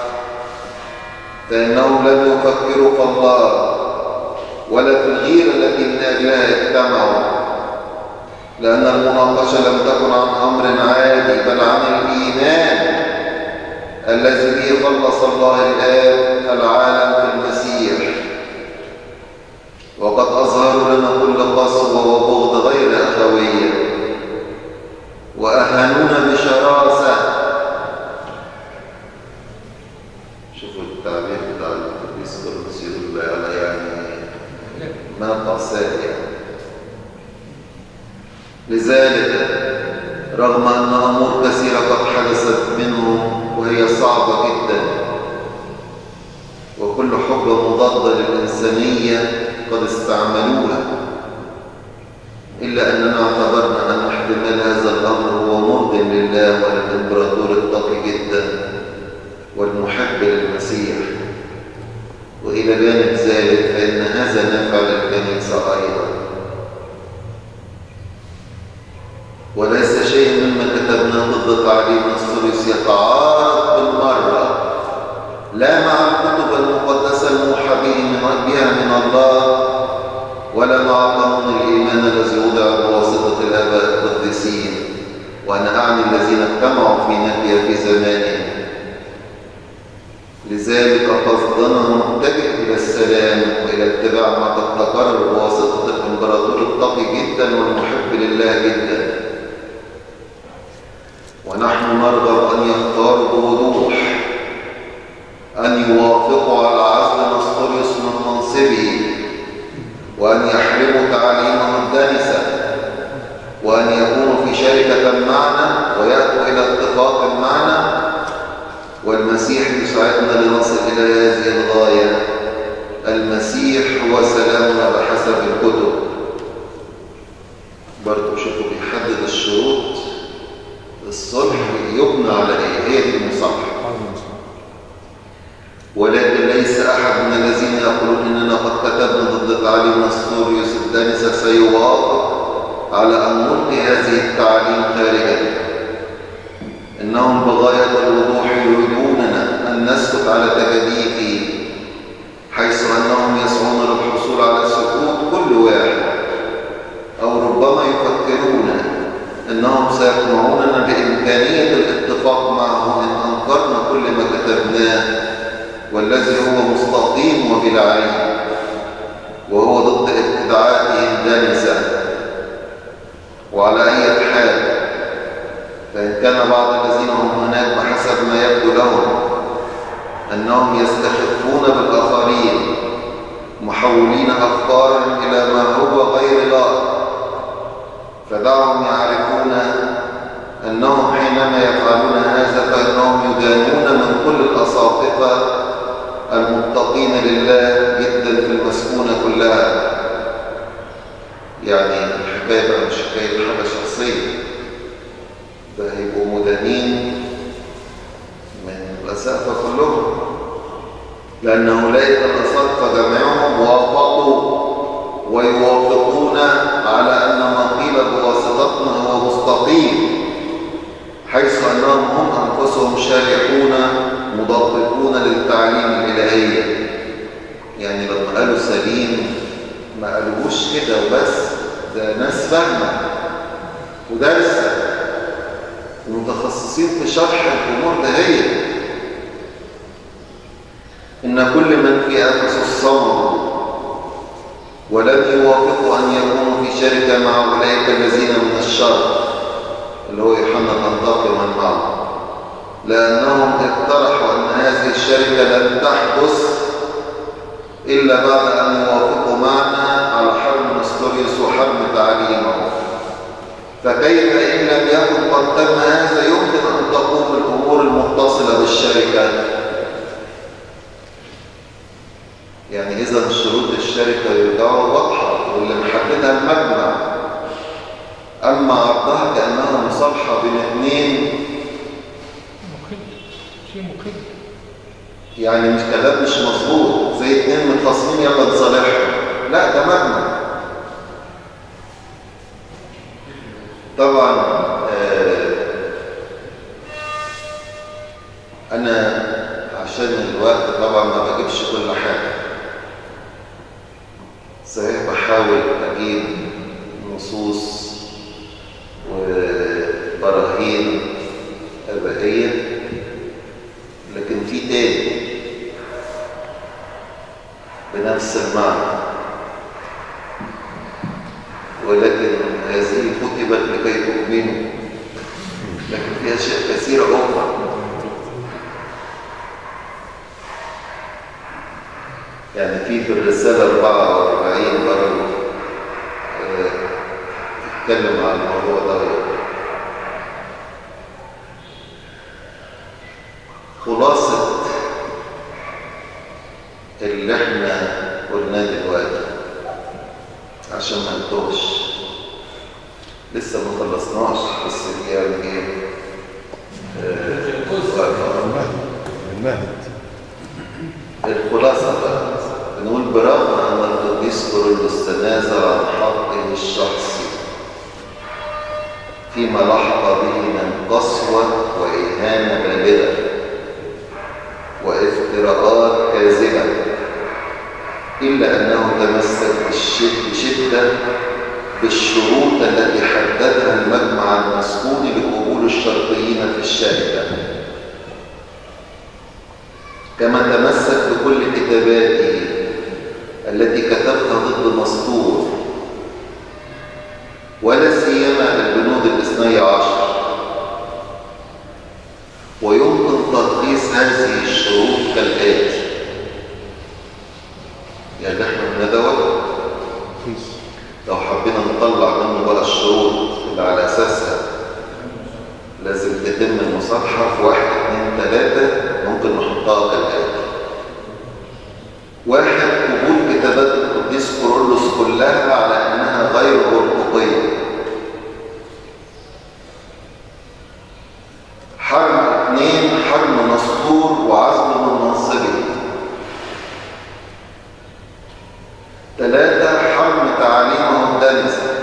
S1: فإنهم لم يفكروا في الله ولا في الغيرة التي من أجلها اجتمعوا لأن المناقشة لم تكن عن أمر عادي بل عن الإيمان الذي به خلص الله الآب العالم في المسيح وقد أظهروا لنا كل قسوة وبغض غير أخوية وأهانونا بشراسة شوفوا التعبير بتاع القديس قرنس يقول على يعني ما قاساه يعني لذلك رغم أن أمور كثيرة قد حدثت منهم وهي صعبة جدا وكل حجة مضادة للإنسانية قد استعملوها إلا أننا اعتبرنا أن احتمال هذا الأمر هو مرض لله وللإمبراطور التقي جدا والمحب للمسيح وإلى جانب ذلك فإن هذا نافع للكنيسة أيضا وليس شيء مما كتبناه ضد تعليم الثلث يتعارض بالمرة لا مع الكتب المقدسة الموحى بها من الله ولا مع قانون الإيمان الذي وضع بواسطة الآباء القديسين وأنا أعني الذين اجتمعوا في نبيا في زمانهم لذلك قصدنا متجه إلى السلام وإلى اتباع ما قد تقرر بواسطة الإمبراطور التقي جدا والمحب لله جدا ونحن نرغب أن يختاروا بوضوح أن يوافقوا على عزل نسطوريوس من منصبه وأن يحرموا تعاليمه الدنسة وأن يكونوا في شركة معنا ويأتوا إلى اتفاق معنا والمسيح يساعدنا لنصل إلى هذه الغاية المسيح هو سلامنا بحسب الكتب برضو شوفوا بيحدد الشروط الصلح يبنى على ايه هي دي المصالحه ولكن ليس احد من الذين يقولون اننا قد كتبنا ضد تعليم نسطوريوس الدانسة سيوافق على ان نلقي هذه التعليم خارجا انهم بغايه الوضوح يريدوننا ان نسكت على تجديده حيث انهم يسعون للحصول على سكوت كل واحد او ربما يفكرون انهم سيقنعوننا بامكانيه الاتفاق معه ان انكرنا كل ما كتبناه والذي هو مستقيم وبلا عيب وهو ضد ابتداعاته الدنسه وعلى اي حال فان كان بعض الذين هم هناك بحسب ما يبدو لهم انهم يستخفون بالاخرين محولين افكارهم الى ما هو غير لائق فدعهم يعرفون أنهم حينما يفعلون هذا فإنهم يدانون من كل الأساقفة المتقين لله جدا في المسكونة كلها يعني الحكاية بقى مش حكاية حاجة شخصية ده هيبقوا مدانين من الأساقفة كلهم لأن أولئك الأساقفة جميعهم وافقوا ويوافقون على أن ما قيل بواسطتنا هو مستقيم أنفسهم شارحون مدققون للتعليم الإلهية يعني لما قالوا سليم ما قالوش كده وبس ده ناس فاهمة ودارسة ومتخصصين في شرح الأمور ده هي إن كل من في أنفس صمدوا ولم يوافقوا أن يكونوا في شركة مع أولئك الذين من الشر اللي هو يوحنا تنطاقي ومن معه لأنهم اقترحوا أن هذه الشركة لن تحدث إلا بعد أن يوافقوا معنا على حرم نستوريوس وحرم تعليمه فكيف إن لم يكن قد تم هذا يمكن أن تقوم الأمور المتصلة بالشركة يعني إذا شروط الشركة يرجعوا واضحة واللي محددها المجمع أما عرضها كأنها مصالحة بين اثنين
S3: مخل شيء مخل
S1: يعني مش كلام مش مظبوط زي اتنين متخاصمين يلا نصالحهم لا ده مجمع طبعا آه، انا عشان الوقت طبعا ما بجيبش كل حاجه صحيح بحاول اجيب نصوص وبراهين ابائيه لكن في تاني بنفس المعنى ولكن هذه كتبت لكي تؤمنوا لكن في أشياء كثيرة أخرى يعني في في الرسالة 44 برضه آه، اتكلم عن الموضوع ده خلاصة اللي احنا قلناه دلوقتي عشان ما نتوهش لسه ما خلصناش بس يعني ايه آه، واقفة.
S2: المهد المهد
S1: الخلاصة بقى بنقول برغم أن القديس كورولوس تنازل عن حقه الشخصي فيما لحق به من قسوة وإهانة بالغة وافتراءات كاذبة إلا أنه تمسك بالش- بشدة بالشروط التي حددها المجمع المسكون لقبول الشرقيين في الشركة كما تمسك بكل كتاباته التي كتبها ضد مسطور ولا سيما البنود الاثني عشر ويمكن تلخيص هذه الشروط كالآتي يعني احنا قلنا دوت
S2: كويس
S1: لو حبينا نطلع منه بقى الشروط اللي على اساسها لازم تتم المصالحه في واحد اثنين ثلاثه ممكن نحطها كالاتي واحد قبول كتابات القديس كورولوس كلها على انها غير مرقوقيه حرم اثنين حرم مسطور وعزل من منصبه ثلاثة حرم تعاليمه الدنسة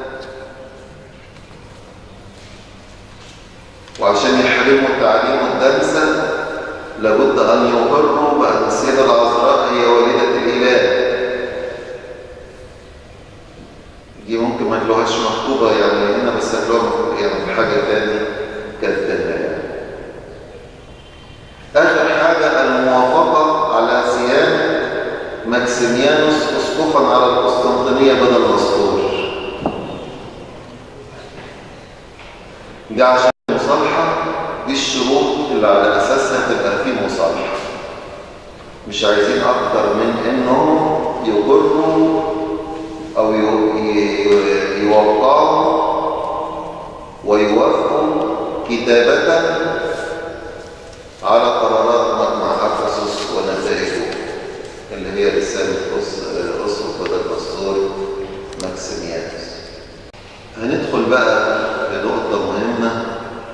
S1: وعشان يحرموا تعاليمه الدنسة لابد أن يقروا بأن السيدة العذراء هي والدة الإله دي ممكن ما تلوهاش مكتوبة يعني هنا بس هتلوها مكتوبة يعني في حاجة تاني كالتانية يعني. آخر حاجة الموافقة على صيانة ماكسيميانوس اسقفا على القسطنطينيه بدل مسطور دي عشان المصالحه دي الشروط اللي على اساسها تبقى في مصالحه مش عايزين اكتر من انهم يقروا او ي- ي- يوقعوا ويوافقوا كتابه على قرارات مجمع افسس ونتائجه اللي هي رسالة أس- أسقف بدل الدستور ماكسيميانوس هندخل بقى لنقطة مهمة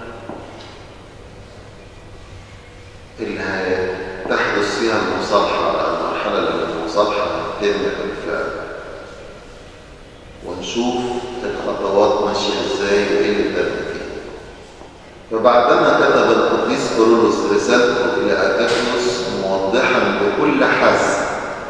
S1: اللي هتحدث فيها المصالحة المرحلة اللي المصالحة هتتم بالفعل ونشوف الخطوات ماشية ازاي وايه اللي تم فيه فبعدما كتب القديس كورولوس رسالته إلى أكاكيوس موضحا بكل حزم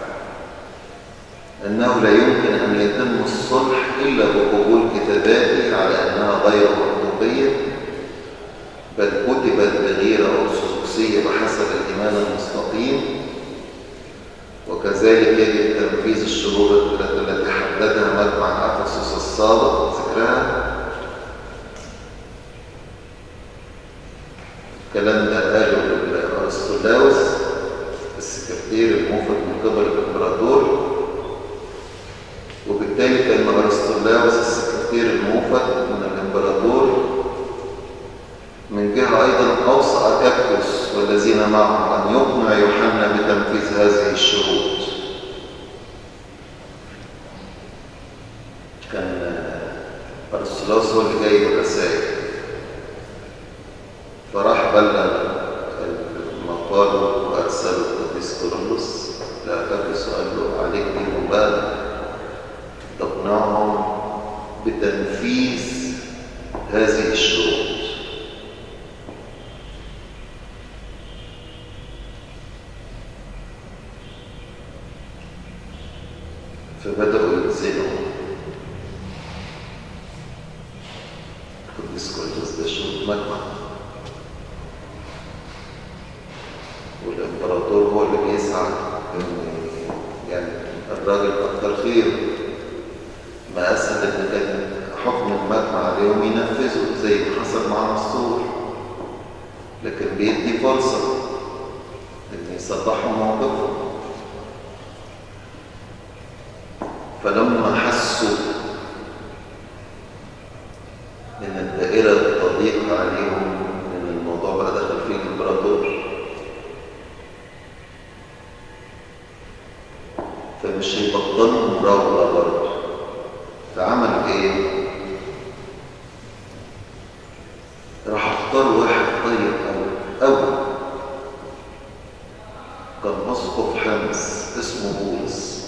S1: أنه لا يمكن أن يتم الصلح إلا بقبول كتاباته على أنها غير منطقية بل كتبت بغيرة أرثوذكسية بحسب الإيمان المستقيم وكذلك يجب تنفيذ الشروط التي حددها مجمع أفسس السابق ذكرها الكلام ده قاله أرسطولاوس السكرتير الموفد من قبل الإمبراطور وبالتالي كان أرسطولاوس السكرتير الموفد من الإمبراطور من جهة أيضا أوصى أكابكوس والذين معه أن يقنع يوحنا بتنفيذ هذه الشروط كان أرسطولاوس هو اللي جايب الرسائل فراح بلغ المقال وأرسله القديس كورولوس لأكابكوس وقال له عليك بالمبالغ تقنعهم بتنفيذ هذه الشروط فبدأوا ينزلوا القديس كورولوس ده شروط مجمع والإمبراطور هو اللي بيسعى يعني الراجل أكتر خير ما أسهل إن كان حكم المجمع عليهم ينفذوا زي ما حصل مع نصور لكن بيدي فرصة إن يصلحوا موقفهم فلما حسوا إن الدائرة تضيق عليهم إن الموضوع بقى دخل فيه الإمبراطور فمش هيبطلوا مراوغة برضه فعمل ايه راح اختار واحد طيب قوي قوي كان اسقف حمص اسمه بولس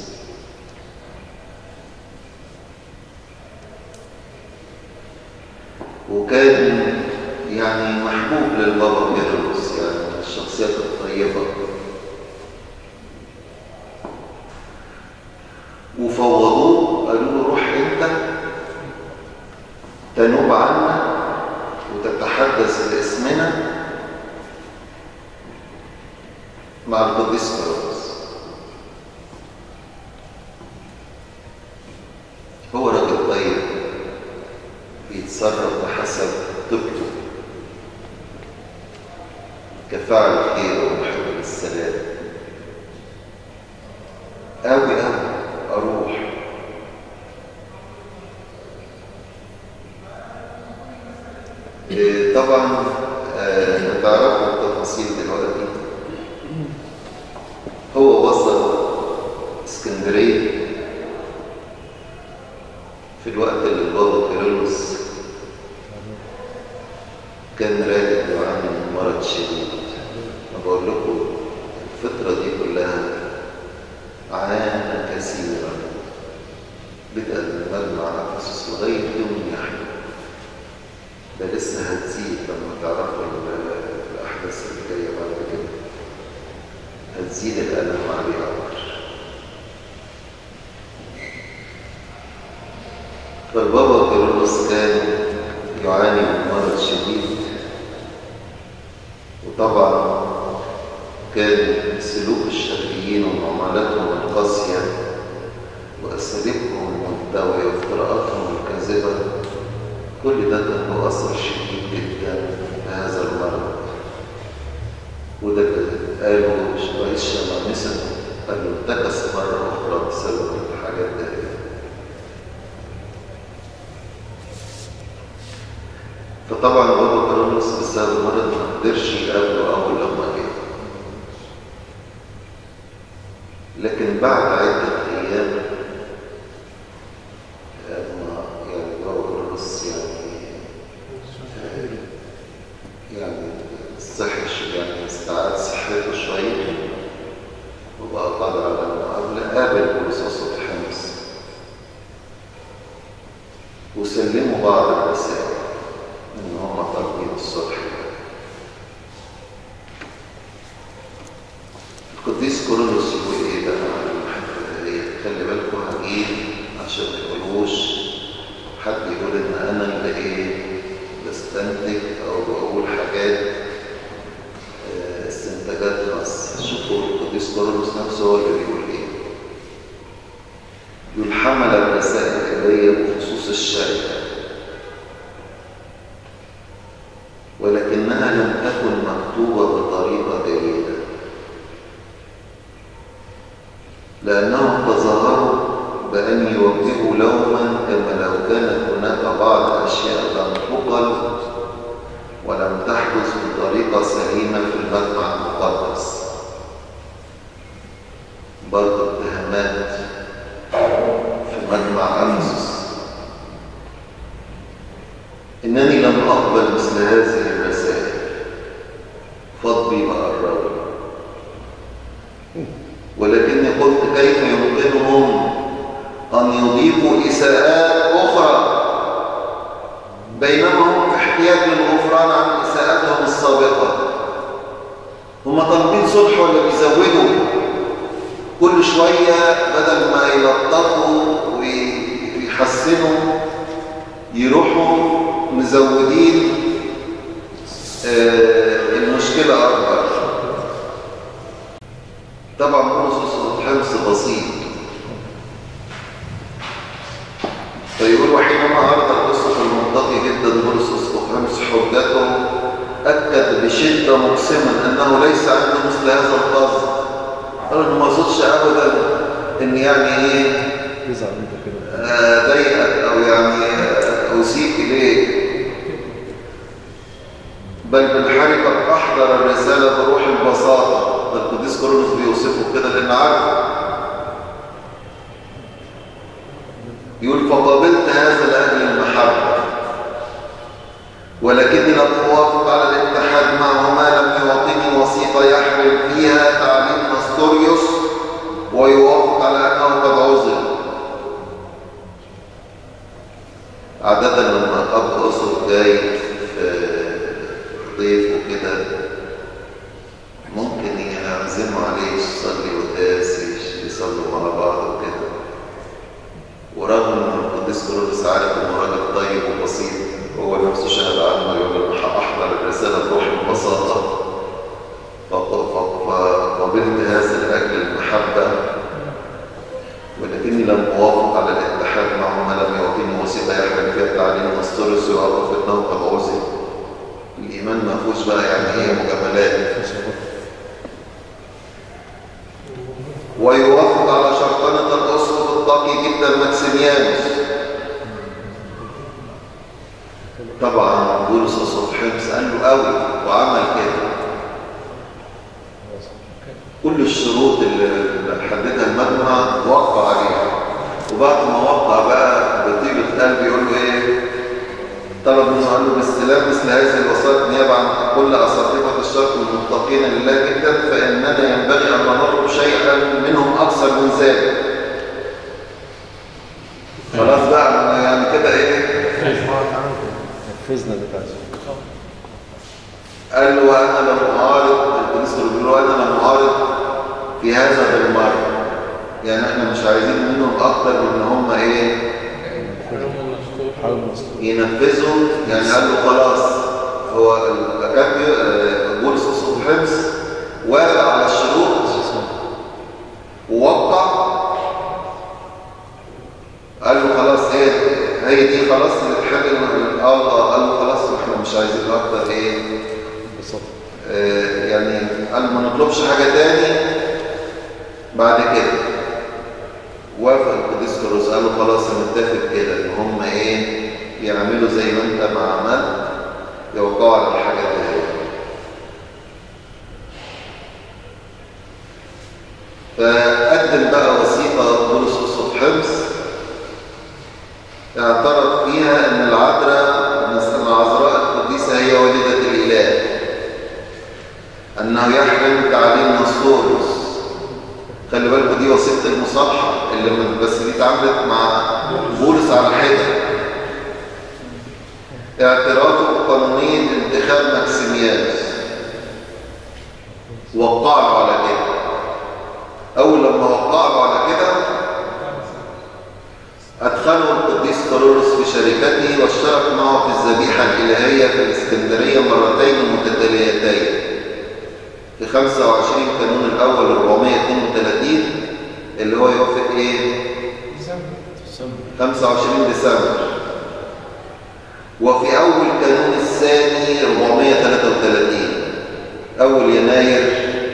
S1: وكان يعني محبوب للبابا كيرلس يعني من الشخصيات الطيبه وفوضوه قالوا له روح انت تنوب عنا وتتحدث باسمنا مع القديس كيرلس هو راجل طيب بيتصرف بحسب طبته كفاعل خير ومحب للسلام قوي قوي اروح إيه طبعا آه تعرفوا التفاصيل دلوقتي هو وصل اسكندريه في الوقت اللي البابا كيرلس كان راجع وعامل من مرض شديد انا بقول لكم الفتره دي كلها عانى كثيرا بدأ من مجمع أفسس لغاية يوم يحيى ده لسه هتزيد لما تعرفوا الأحداث اللي جاية بعد كده هتزيد الألم عليه أكتر فالبابا كيرلس كان يعاني من مرض شديد وطبعا كان سلوك الشرقيين ومعاملاتهم القاسية وأساليبهم المنتوية وافتراءاتهم الكاذبة كل ده كان له أثر شديد جدا في هذا المرض وده قالوا رئيس شمامسة قال له انتكس مرة أخرى بسبب الحاجات دي فطبعا بابا كارلوس بسبب المرض ما قدرش يقابله أول لما جه لكن بعد عدة أيام لما يعني بابا كارلوس يعني يعني صحي يعني استعاد صحته شوية وبقى قادر على المقابلة قابل بولس حمص وسلموا بعض الرسائل ان هم طالبين الصلح القديس كورولوس يقول ايه بقى على الحته دي خلي بالكم هجيب عشان ما تقولوش حد يقول ان انا اللي ايه بستنتج او بقول حاجات آه، استنتاجات خاصه شوفوا القديس كورولوس نفسه هو اللي بيقول ايه يقول حمل الرسائل الي بخصوص الشركه ولكنها لم تكن مكتوبة بطريقة جيدة لأنهم تظاهروا بأن يوجهوا لوما كما لو كانت هناك بعض أشياء لم تقل ولم تحدث بطريقة سليمة في المجمع المقدس برضه اتهامات في مجمع أنسس إنني لم أقبل مثل هذه الرسائل فضلي وقربي ولكني قلت كيف يمكنهم أن يضيفوا إساءات أخرى بينما هم في احتياج للغفران عن إساءاتهم السابقة هم طالبين صلح ولا بيزودوا كل شوية بدل ما يلطفوا ويحسنوا يروحوا مزودين آه، المشكلة أكبر طبعا بولس الحمص بسيط فيقول وحينما عرض القصة المنطقي جدا بولس الحمص حجته أكد بشدة مقسما أنه ليس عنده مثل هذا القصد قال إنه ما قصدش أبدا إن يعني إيه
S2: يزعل انت كده
S1: آه، ضايقك او يعني آه، اسيء اليك بل بالحري قد احضر الرساله بروح البساطه ده القديس كورنثوس بيوصفه كده لان عارف يقول فقابلت هذا لاجل المحبه ولكني لم اوافق على الاتحاد معه ما لم يعطيني وثيقه يحمل فيها تعليم نستوريوس ويوافق على انه قد عزل عادة لما الأب أسر جاي في ضيف وكده ممكن يعزموا عليه يصلي قداس يصلوا مع بعض وكده ورغم ان القديس كورولوس عارف انه راجل طيب وبسيط هو نفسه شهد عنه يقول له احضر الرساله بروح البساطه فق- فق- فقبلت هذا لاجل المحبه ولكني لم أوافق على الاتحاد معه ما لم يعطيني وثيقة يحمل فيها تعليم نسترس ويعرف أنه قد عزل الإيمان ما فيهوش بقى يعني إيه مجاملات ويوافق على شرطنة الأسقف التقي جدا ماكسيميانوس طبعا بولس أسقف حمص قال له قوي وعمل كده كل الشروط اللي اللي حددها المجمع وقع عليها وبعد ما وقع بقى بطيبة قلب يقول له ايه طلب منه قال له باستلام مثل هذه الوصايا نيابة عن كل أساقفة الشرق المتقين لله جدا فإننا ينبغي أن نطلب شيئا منهم أكثر من ذلك خلاص بقى يعني كده ايه
S2: نفذنا بتاعته
S1: قال له وانا لم اعارض القديس بيقول له انا لم اعارض في هذا بالمره يعني احنا مش عايزين منهم اكتر من ان هم ايه
S2: حاول مسلم
S1: ينفذوا يعني قال له خلاص هو الاكاديمي آه، بولس اسقف حمص وافق على الشروط ووقع قال له خلاص ايه هي دي خلاص الاتحاد ال- اه قال له خلاص احنا مش عايزين اكتر ايه
S2: ببساطة
S1: آه، يعني قال ما نطلبش حاجة تاني بعد كده وافق القديس كروس قال له خلاص نتفق كده ان هم ايه يعملوا زي ما انت ما عملت يوقعوا على الحاجة دي فقدم بقى وثيقة بولس أسقف حمص اعترف فيها ان العذراء مثل العذراء القديسة هي والدة الإله أنه يحمل تعليم نسطورس خلي بالكوا دي وثيقة المصالحة اللي من بس دي اتعاملت مع بولس على حدة اعترافه بقانونية انتخاب ماكسيميانوس وقع له على كده الإسكندرية مرتين متتاليتين في 25 كانون الأول 432 اللي هو يوافق إيه؟ 25 ديسمبر وفي أول كانون الثاني 433 أول يناير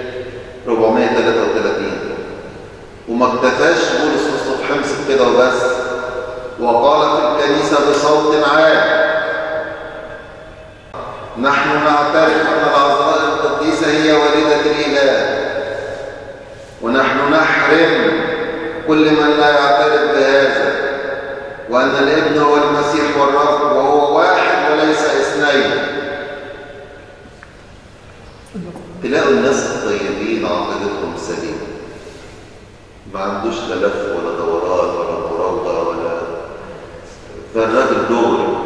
S1: 433 وما اكتفاش بولس نصف حمص كده وبس وقال في الكنيسة بصوت عال نحن نعترف أن العذراء القديسة هي والدة الإله ونحن نحرم كل من لا يعترف بهذا وأن الابن هو المسيح والرب وهو واحد وليس اثنين تلاقوا الناس الطيبين عقيدتهم سليمة ما عندوش لا لف ولا دوران ولا مراوغة ولا فالراجل دغري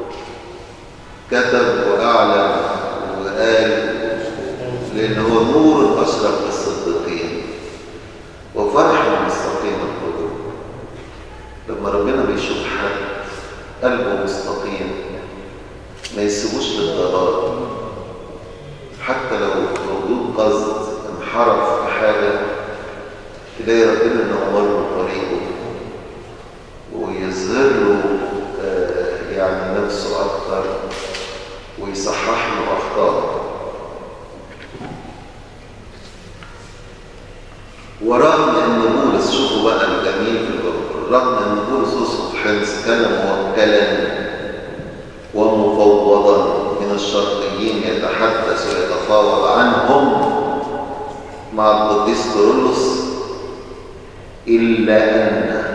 S1: كتب وأعلن وقال لأن هو نور أشرف للصديقين وفرح المستقيم القلوب لما ربنا بيشوف حد قلبه مستقيم ما يسيبوش للضلال حتى لو موجود قصد انحرف في حاجة تلاقي ربنا نور له طريقه ويظهر له آه، يعني نفسه أكتر ويصحح له أخطاءه ورغم ان بولس شوفوا بقى الجميل في الجمهور رغم ان بولس اسقف حمص كان موكلا ومفوضا من الشرقيين يتحدث ويتفاوض عنهم مع القديس كيرلس الا ان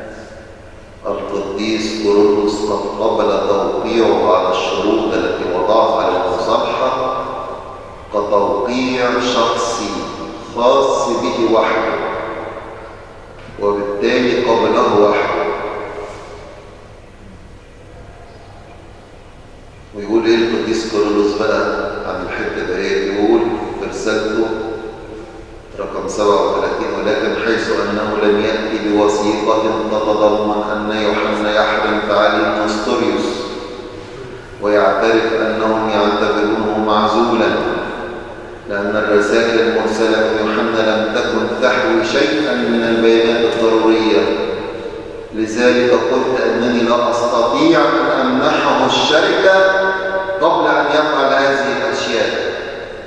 S1: القديس كيرلس قد قبل توقيعه على الشروط التي وضعها للمصالحه كتوقيع شخصي خاص به وحده وبالتالي قبله وحده ويقول ايه القديس كيرلس بقى عن الحته ده ايه يقول في رسالته رقم 37 ولكن حيث انه لم ياتي بوثيقه تتضمن ان يوحنا يحرم تعاليم نستوريوس ويعترف انهم يعتبرونه معزولا لأن الرسائل المرسلة من يوحنا لم تكن تحوي شيئا من البيانات الضرورية لذلك قلت أنني لا أستطيع أن أمنحه الشركة قبل أن يفعل هذه الأشياء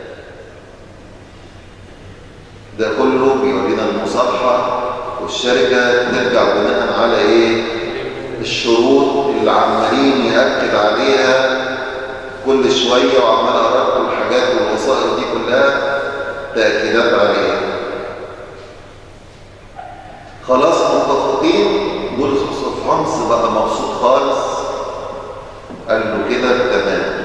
S1: ده كله بيورينا المصالحة والشركة ترجع بناء على إيه؟ الشروط اللي عمالين يأكد عليها كل شوية وعمال أقرأ كل الحاجات والوسائط دي كلها تأكيدات عليها خلاص متفقين بولس يوسف حمص بقى مبسوط خالص قال له كده تمام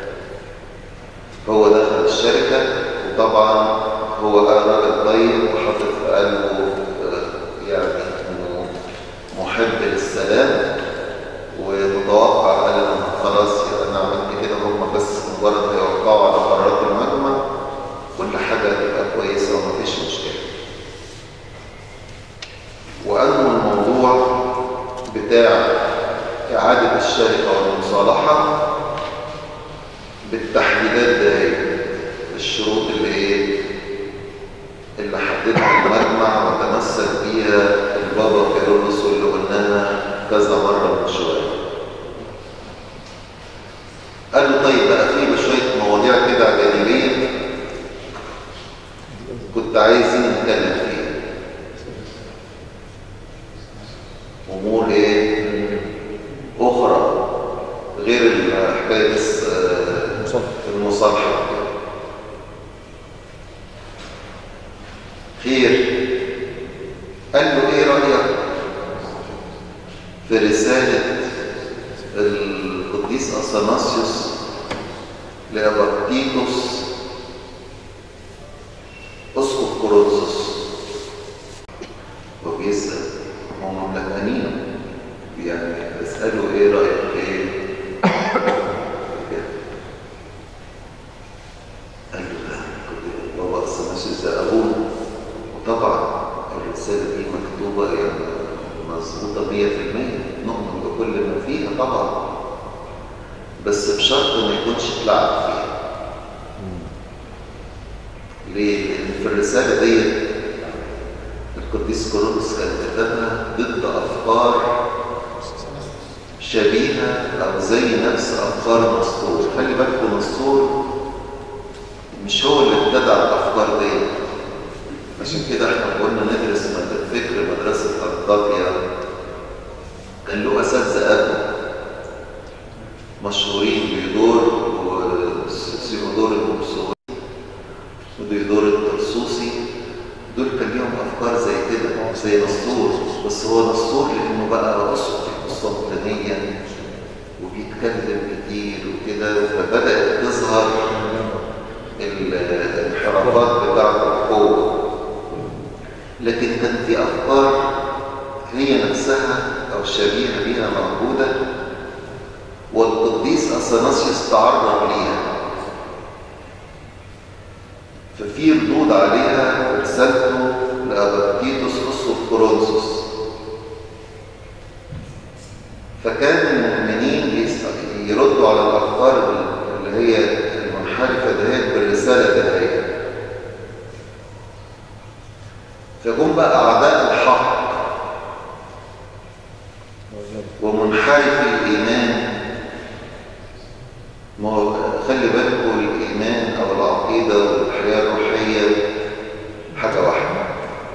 S1: هو دخل الشركة وطبعا هو راجل طيب وحاطط في قلبه يعني انه محب للسلام ومتوقع قال انا خلاص انا عملت كده هم بس مجرد هيوقعوا على قرارات المجمع كل حاجه هتبقى كويسه ومفيش مشكله وانه الموضوع بتاع اعاده الشركه والمصالحه بالتحديدات ده الشروط اللي ايه اللي حددها المجمع وتمسك بيها البابا كيرلس واللي قلناها كذا مره من شويه قال له طيب بقى في شويه مواضيع كده جانبيه كنت عايزين نتكلم فيها امور ايه اخرى غير حكايه المصالحه خير قال له ايه رايك في رساله القديس اثناسيوس لاباكتيتوس اسقف كورنثوس وبيسال هم ملكانين يعني بيسالوا ايه رايك ايه قال له لا بابا اثناسيوس ده ابونا وطبعا الرساله دي مكتوبه يعني مظبوطه 100% نؤمن بكل ما فيها طبعا بس بشرط ما يكونش اتلعب فيها ليه؟ لأن في الرسالة ديت القديس كورنثوس كان كتبها ضد أفكار شبيهة أو زي نفس أفكار نسطور خلي بالكم نسطور مش هو اللي ابتدع الأفكار دي عشان كده احنا قلنا ندرس مد- فكر مدرسة أنطاكيا كان له أساتذة قبله مشهورين ديودور وسيودور المبسوطي وديودور الترسوسي دول كان ليهم أفكار زي كده زي نسطور بس هو نسطور لأنه بقى أسقف في القسطنطينية وبيتكلم كتير وكده فبدأت تظهر الانحرافات بتاعة القوة لكن كان في أفكار هي نفسها أو شبيهة بها موجودة والقديس أثناسيوس تعرض ليها ففي ردود عليها في رسالته لأباكتيتوس أسقف كورنثوس فكان المؤمنين يسأل- يردوا على الأفكار اللي هي المنحرفة دهيت بالرسالة دهيت فجم بقى أعداء الحق ومنحرف الإيمان ما هو خلي بالكم الإيمان أو العقيدة والحياة الروحية حاجة واحدة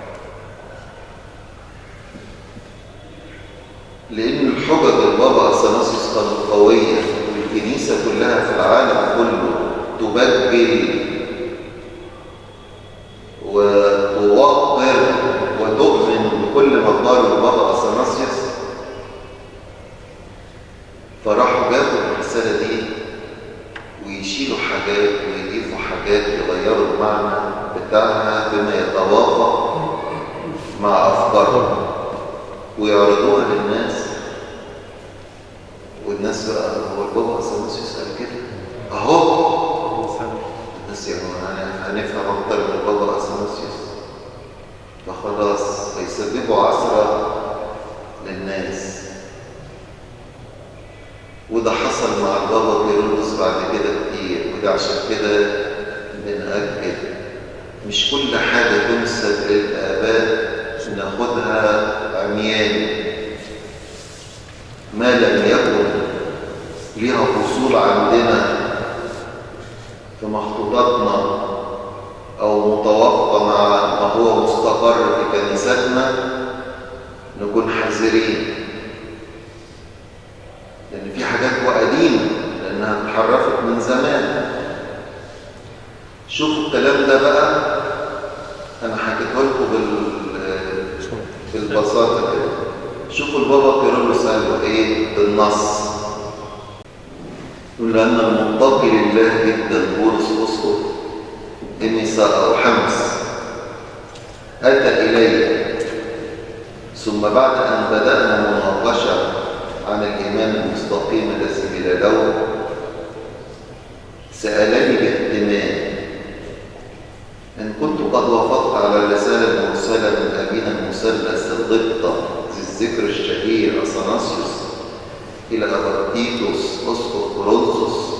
S1: لأن الحجج البابا أثناسيوس كانت قوية والكنيسة كلها في العالم كله تبجل وتوقر وتؤمن بكل ما قاله البابا أثناسيوس فراحوا جابوا الرسالة دي ويشيلوا حاجات ويضيفوا حاجات يغيروا المعنى بتاعها بما يتوافق مع أفكارهم ويعرضوها للناس والناس بقى هو البابا أثناسيوس قال كده أهو الناس يعني هن- هنفهم أكتر من البابا أثناسيوس فخلاص هيسببوا عثرة للناس وده حصل مع البابا كيرلس بعد كده كتير وده عشان كده بنأكد مش كل حاجة تنسب للآباء ناخدها عميان ما لم يكن ليها فصول عندنا في مخطوطاتنا أو متوافقة مع ما هو مستقر في كنيستنا نكون حذرين لأن في حاجات وقديمة لأنها اتحرفت من زمان شوفوا الكلام ده بقى أنا حكيته لكم بال... بالبساطة كده شوفوا البابا كيرلس قال له إيه بالنص يقول أن المتقي لله جدا بولس أسقط إنساء أو حمس أتى إلي ثم بعد أن بدأنا مناقشة عن الإيمان المستقيم الذي بلا لوم سألني باهتمام إن كنت قد وافقت على الرسالة المرسلة من أبينا المثلث الغبطة ذي الذكر الشهير أثناسيوس إلى أبرتيتوس أسقف كورنثوس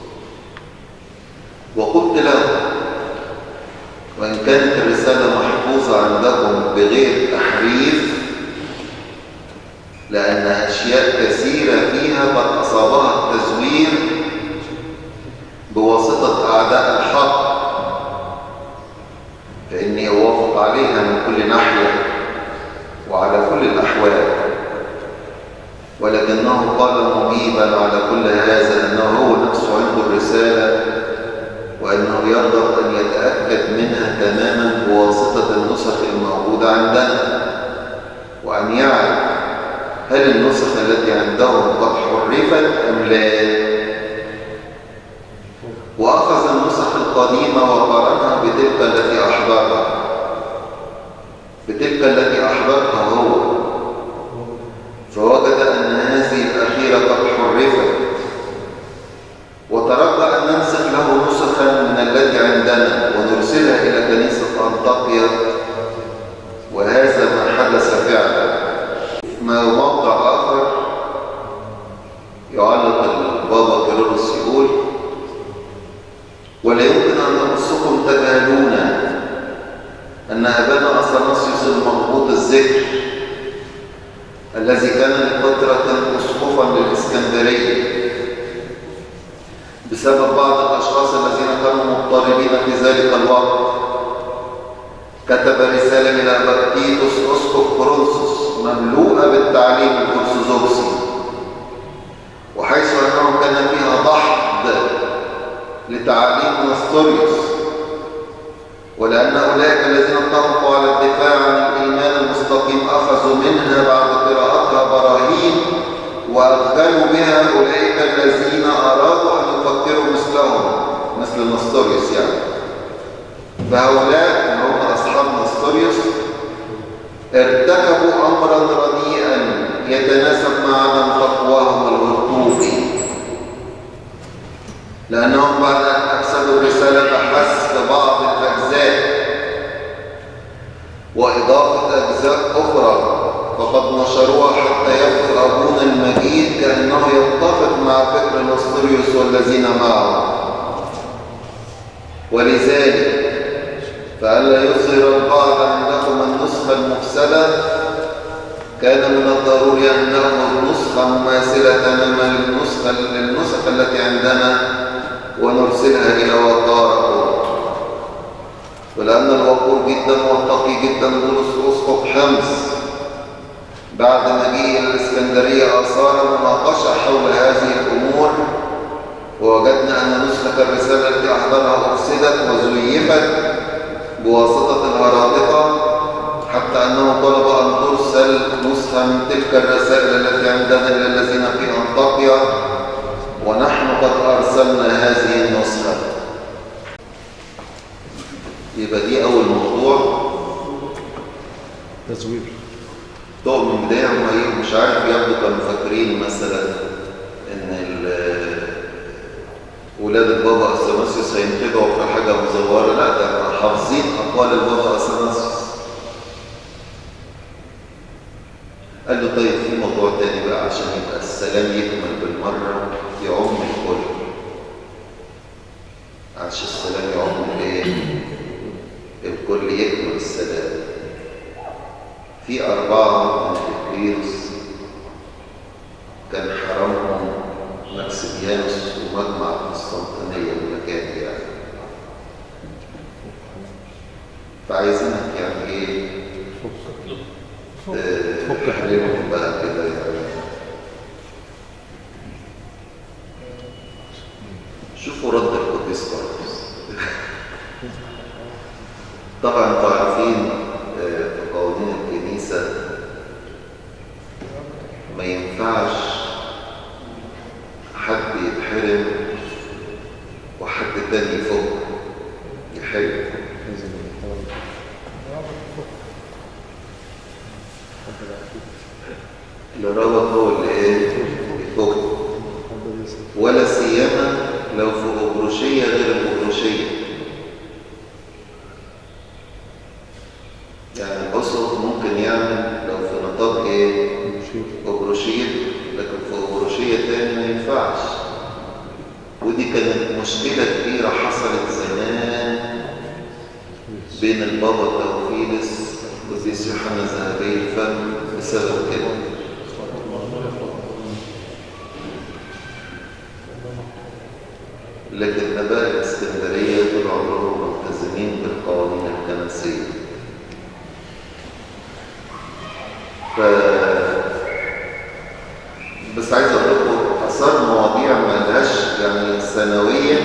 S1: وقلت له وإن كانت الرسالة محفوظة عندكم بغير تحريف لأن أشياء كثيرة فيها قد أصابها التزوير بواسطة أعداء الحق فإني أوافق عليها من كل ناحية وعلى كل الأحوال ولكنه قال مجيبا على كل هذا أنه هو نفسه عنده الرسالة وأنه يرغب أن يتأكد منها تماما بواسطة النسخ الموجودة عندنا وأن يعرف هل النسخ التي عندهم قد حرفت أم لا وأخذ النسخ القديمة وقارنها بتلك التي أحضرها بتلك التي أحضرها هو فوجد أن هذه الأخيرة قد حرفت وترجى أن ننسخ له نسخا من التي عندنا ونرسلها إلى كنيسة أنطاكيا وهذا ما حدث فعلا ما موقع آخر يعلق البابا كيرلس ولا يمكن أن نقصكم تجهلون أن أبانا أثناسيوس المربوط الذكر الذي كان لفترة أسقفا للإسكندرية بسبب بعض الأشخاص الذين كانوا مضطربين في ذلك الوقت كتب رسالة إلى بكتيتوس أسقف كورنثوس مملوءة بالتعليم الأرثوذكسي وحيث أنه كان فيها ضحض لتعاليم نستوريوس ولأن أولئك الذين اتفقوا على الدفاع عن الإيمان المستقيم أخذوا منها بعد قراءتها براهين وأدخلوا بها أولئك الذين أرادوا أن يفكروا مثلهم مثل نستوريوس يعني فهؤلاء هم أصحاب نستوريوس ارتكبوا أمرا رديئا يتناسب مع عدم تقواهم الهرطوبي لأنهم بعد أن أفسدوا الرسالة حسب بعض الأجزاء وإضافة أجزاء أخرى فقد نشروها حتى يبدو أبونا المجيد كأنه يتفق مع فكر نصريوس والذين معه ولذلك فألا يظهر البعض عندهم النسخة المفسدة كان من الضروري أن نأخذ نسخة مماثلة تماما للنسخة للنسخ التي عندنا ونرسلها إلى وقار ولأن الوقور جدا والتقي جدا بولس أسقف حمص بعد مجيء الإسكندرية أثار مناقشة حول هذه الأمور ووجدنا أن نسخة الرسالة التي أحضرها أفسدت وزيفت بواسطة الهرابطة حتى أنه طلب أن ترسل نسخة من تلك الرسائل التي عندنا إلى الذين في أنطاكيا ونحن قد أرسلنا هذه النسخة يبقى دي أول موضوع
S2: تزوير
S1: طب من بداية هم إيه مش عارف يبدو كانوا فاكرين مثلا إن ال- ولاد البابا أثناسيوس هينخدعوا في حاجة مزورة لا ده حافظين أقوال البابا أثناسيوس قال له طيب في موضوع تاني بقى عشان يبقى السلام يكمل بالمرة يعم الكل عشان السلام يعم الايه الكل يكمل السلام في أربعة من الإكليروس كان حرمهم ماكسيميانوس ومجمع القسطنطينية المكان يعني فعايزينك يعني ايه
S2: فك
S1: تحريرهم بقى كده يعني شوفوا رد القديس كارلوس طبعا انتوا عارفين آه، في قوانين الكنيسة ما ينفعش حد يتحرم وحد تاني يفك يحرم
S2: لازم نحاول
S1: اللي رابط هو اللي ايه يفك
S2: حد يسأل
S1: ولا سيما لو في أبروشية غير الأبروشية يعني الأسقف ممكن يعمل لو في نطاق إيه
S2: مشير
S1: أبروشية لكن في أبروشية تاني ما ينفعش ودي كانت مشكلة كبيرة حصلت زمان بين البابا توفيلس والقديس يوحنا ذهبي الفم بسبب كده لكن اباء الاسكندريه طول عمرهم ملتزمين بالقوانين الكنسيه ف بس عايز اقول لكم اثار مواضيع ما لهاش يعني سنويا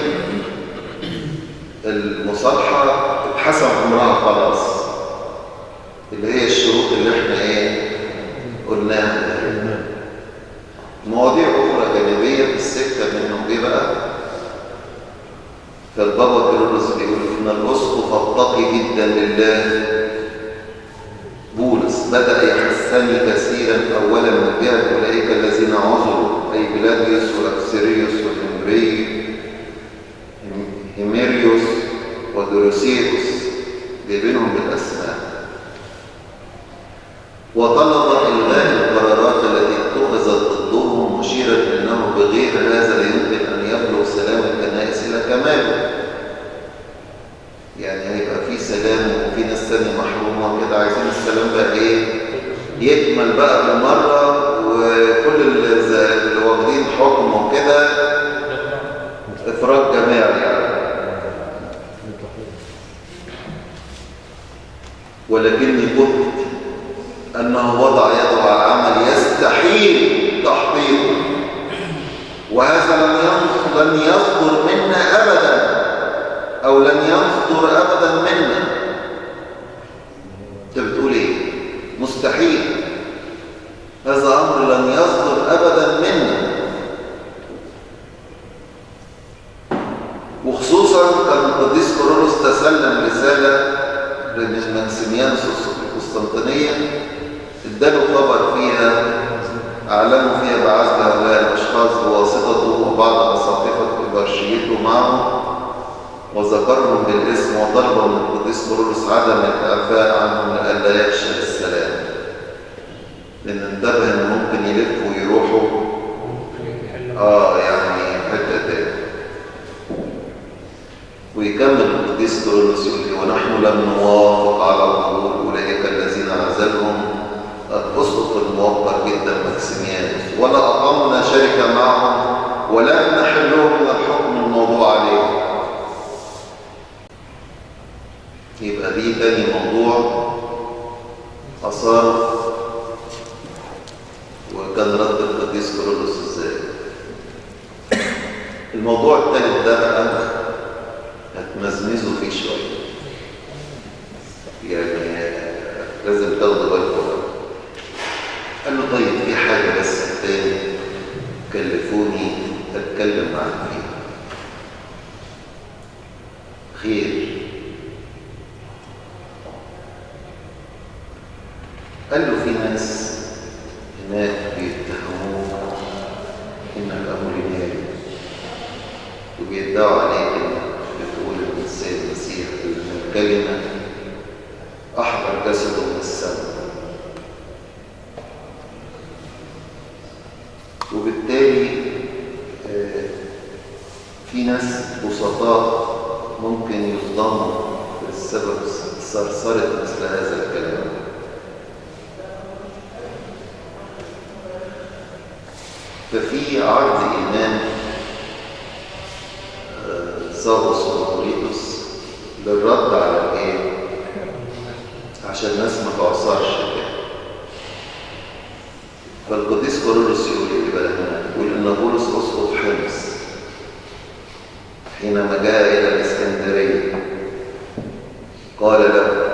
S1: المصالحه اتحسب عمرها خلاص اللي هي الشروط اللي احنا ايه قلناها مواضيع اخرى جانبيه في السكه منهم ايه بقى فالبابا كيرلس بيقول ان الاسقف التقي جدا لله بولس بدا يحسني كثيرا اولا من جهه اولئك الذين عذروا اي بلاديوس واكسيريوس والهمبري هيميريوس ودروسيوس جايبينهم بالاسماء وطلب الغاء القرارات التي اتخذت ضدهم مشيرا انه بغير هذا لا يمكن ان يبلغ سلام الكنائس الى كماله الثانية محرومة كده عايزين السلام بقى إيه يكمل بقى بالمرة وكل اللي ز- اللي واخدين حكم وكده إفراج جماعي يعني ولكني قلت أنه وضع يده على عمل يستحيل تحقيقه وهذا لن يصدر, لن يصدر منا أبدا أو لن يصدر أبدا منا أنت بتقول إيه؟ مستحيل هذا أمر لن يصدر أبدا منا وخصوصا كان القديس كورولوس تسلم رسالة لمكسيميانوس القسطنطينية اداله خبر فيها أعلنوا فيها بعزل هؤلاء الأشخاص بواسطته وبعض أساقفة إبرشيته معه وذكرهم بالاسم وطلب من القديس كورولوس عدم الإعفاء عنهم لئلا يفشل السلام لأن انتبه إن ممكن يلفوا ويروحوا آه يعني حتة تاني ويكمل القديس كورولوس يقول لي ونحن لم نوافق على ظهور أولئك الذين عزلهم الأسقف الموقر جدا مكسيميانوس ولا أقمنا شركة معهم ولم نحلهم من الحكم الموضوع عليهم يبقى دي تاني موضوع أثار وكان رد القديس كورولوس ازاي الموضوع الثالث ده بقى هتمزمزوا فيه شويه يعني لازم تاخدوا بالكم قال له طيب في حاجه بس تاني كلفوني اتكلم معاك فيها خير قال له في ناس هناك بيتهموك انك امريكاني وبيدعوا عليك انك بتقول ان السيد المسيح ان الكلمه احضر جسده من السماء وبالتالي آه، في ناس بسطاء ممكن يصدموا بسبب ثرثره مثل هذا الكلام ففي عرض إيمان ساغوس وموريتوس للرد على الايه؟ عشان الناس ما تعصرش كده فالقديس كورولوس يقول ايه بقى هنا؟ يقول ان بولس اسقط حمص حينما جاء الى الاسكندريه قال له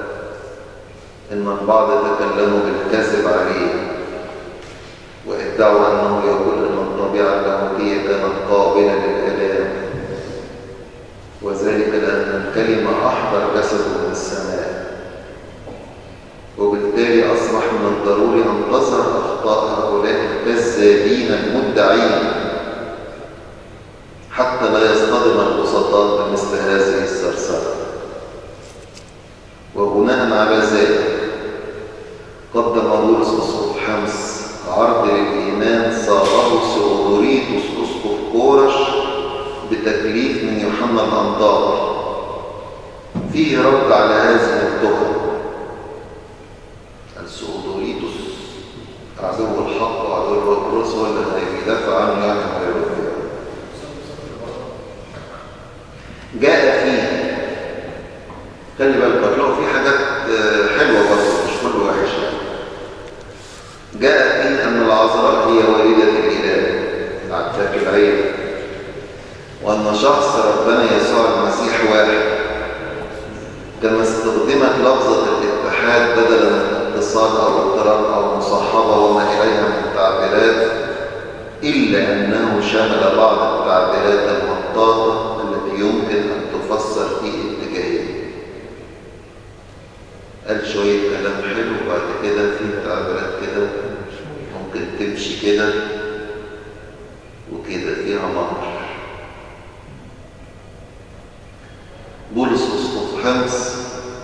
S1: ان البعض تكلموا بالكذب عليه وادعوا انه يقول ان الطبيعه اللاهوتيه كانت قابله للالام وذلك لان الكلمه احضر جسده من السماء وبالتالي اصبح من الضروري ان تظهر اخطاء هؤلاء الكذابين المدعين حتى لا يصطدم البسطاء بمثل هذه الثرثره وبناء على ذلك قدم بولس اسقف حمص عرض للإيمان صاغه سؤدوريتوس أسقف كورش بتكليف من يوحنا الأنطاكي فيه رد على هذه التهم السؤدوريتوس عدو الحق وعدو الوكروس هو اللي هيدافع عنه يعني هيرد جاء فيه خلي بالك هتلاقوا في حاجات حلوه برضه مش كله وحش يعني جاء فيه أن العذراء هي والدة الإله عتاك العين وأن شخص ربنا يسوع المسيح واحد كما استخدمت لفظة الاتحاد بدلا من اتصال أو اضطراب أو مصاحبة وما إليها من تعبيرات إلا أنه شمل بعض التعبيرات المطاطة التي يمكن أن تفسر في اتجاهين قال شوية كلام حلو وبعد كده في تعبيرات كده ممكن تمشي كده وكده فيها مهر بولس اسقف حمص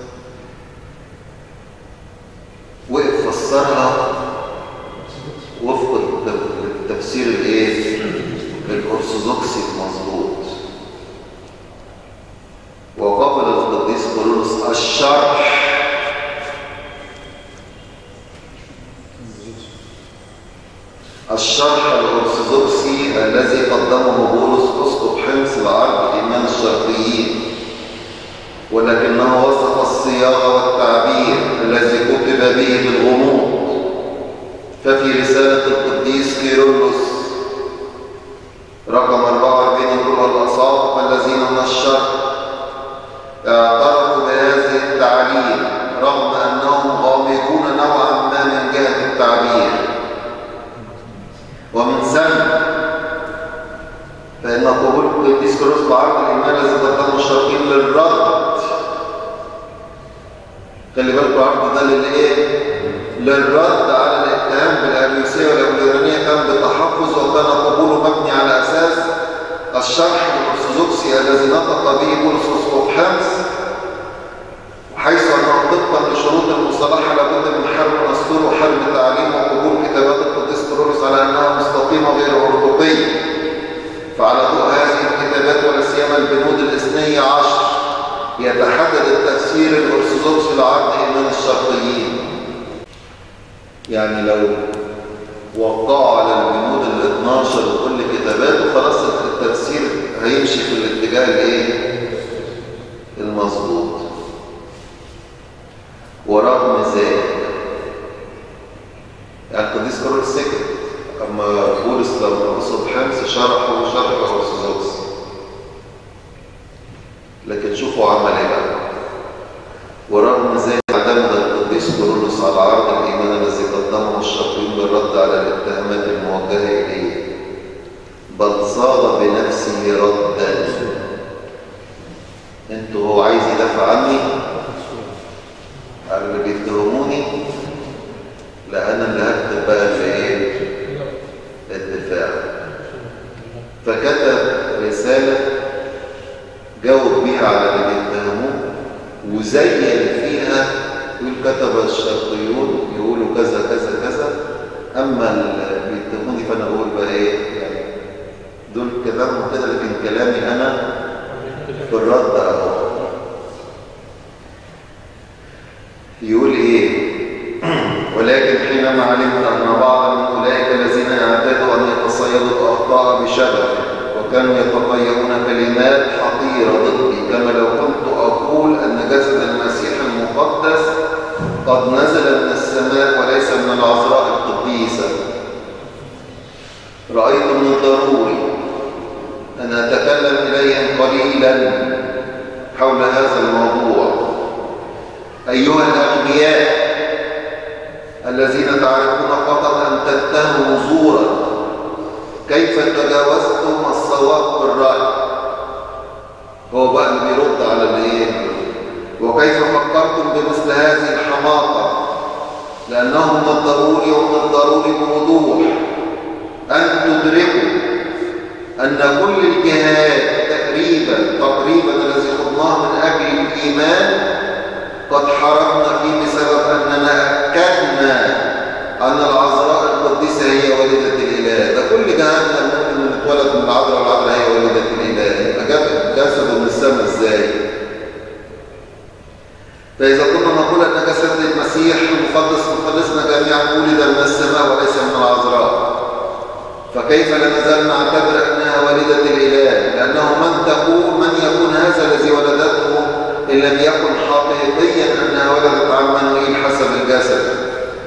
S1: وقف فسرها وفق التفسير الايه الارثوذكسي المظبوط وقبل القديس كورولوس الشرح الشرح الأرثوذكسي الذي قدمه بولس أسقف حمص لعرض الإيمان الشرقيين ولكنه وصف الصياغة والتعبير الذي كتب به بالغموض ففي رسالة القديس كيرلس رقم 44 يقول الأصابع الذين من الشرق اعترفوا بهذه التعليم رغم أنهم غامضون نوعا ما من جهة التعبير ومن ثم فإن قبول القديس كيرلس بعرض الإيمان الذي قدمه الشرقيين للرد خلي بالكم العرض ده للايه؟ للرد على الاتهام بالاريوسيه والابوليرانيه كان بتحفظ وكان قبوله مبني على اساس الشرح الارثوذكسي الذي نطق به بولس اسقف حمص حيث انه طبقا لشروط المصطلحه لابد من حرب الدستور وحرب تعليم وقبول كتابات القديس كيرلس على انها مستقيمه غير ارثوذكسيه فعلى ضوء هذه الكتابات ولا سيما البنود الاثني عشر يتحدد التفسير الأرثوذكسي لعرض إيمان الشرقيين يعني لو وقعوا على البنود ال 12 وكل كتاباته خلاص التفسير هيمشي في الاتجاه الايه؟ المظبوط ورغم ذلك يعني القديس كارول سكت اما بولس لما قصد حمص شرحه شرح الأرثوذكسي لكن شوفوا عمل ايه بقى ورغم ذلك اعتمد القديس كيرلس على عرض الايمان الذي قدمه الشرقيون بالرد على الاتهامات الموجهه اليه بل صاغ بنفسه ردا انتوا هو عايز يدافع عني على اللي بيتهموني لا انا اللي هكتب بقى اللي ايه الدفاع فكتب رساله جاوب بيها على اللي بيتهموه وزين فيها يقول كتب الشرقيون يقولوا كذا كذا كذا اما اللي بيتهموني فانا بقول بقى ايه يعني دول كلامهم كده لكن كلامي انا في الرد اهو يقول ايه ولكن حينما علمت ان بعض من اولئك الذين اعتادوا ان يتصيدوا الاخطاء بشغف وكانوا يتطيرون كلمات حقيرة ضدي كما لو كنت أقول أن جسد المسيح المقدس قد نزل من السماء وليس من العذراء القديسة رأيت من الضروري أن أتكلم إليهم قليلا حول هذا الموضوع أيها الأغبياء الذين تعرفون فقط أن تتهموا زورا كيف تجاوزتم الصواب بالرأي هو بقى اللي بيرد على الايه وكيف فكرتم بمثل هذه الحماقة لأنه من الضروري ومن الضروري بوضوح أن تدركوا أن كل الجهات تقريبا تقريبا الذي خضناه من أجل الإيمان قد حرمنا فيه بسبب أننا أكدنا أن العذراء القديسة هي والدة الإله ده كل جهاتنا ممكن نتولد من العذراء والعذراء هي والدة الإله يبقى جاب جسد من السماء إزاي؟ فإذا كنا نقول أن جسد المسيح المقدس مقدسنا جميعا ولد من السماء وليس من العذراء فكيف لا نزال نعتبر أنها والدة الإله لأنه من تقول من يكون هذا الذي ولدته إن لم يكن حقيقيا أنها ولدت عن منوئيل حسب الجسد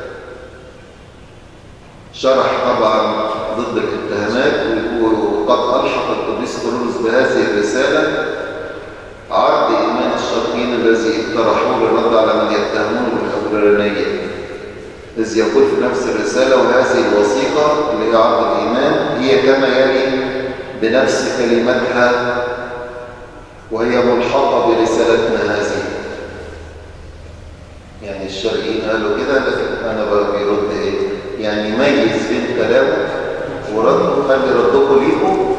S1: شرح طبعا ضد الاتهامات وقد ألحق القديس كيرلس بهذه الرسالة عرض إيمان الشرقيين الذي اقترحوه للرد على من يتهمون بالأولانية إذ يقول في نفس الرسالة وهذه الوثيقة اللي هي عرض الإيمان هي كما يلي بنفس كلمتها وهي ملحقة برسالتنا هذه يعني الشرقيين قالوا كده لكن أنا بقى بيرد إيه يعني ميز بين كلامه ورده خلي ردكم ليكم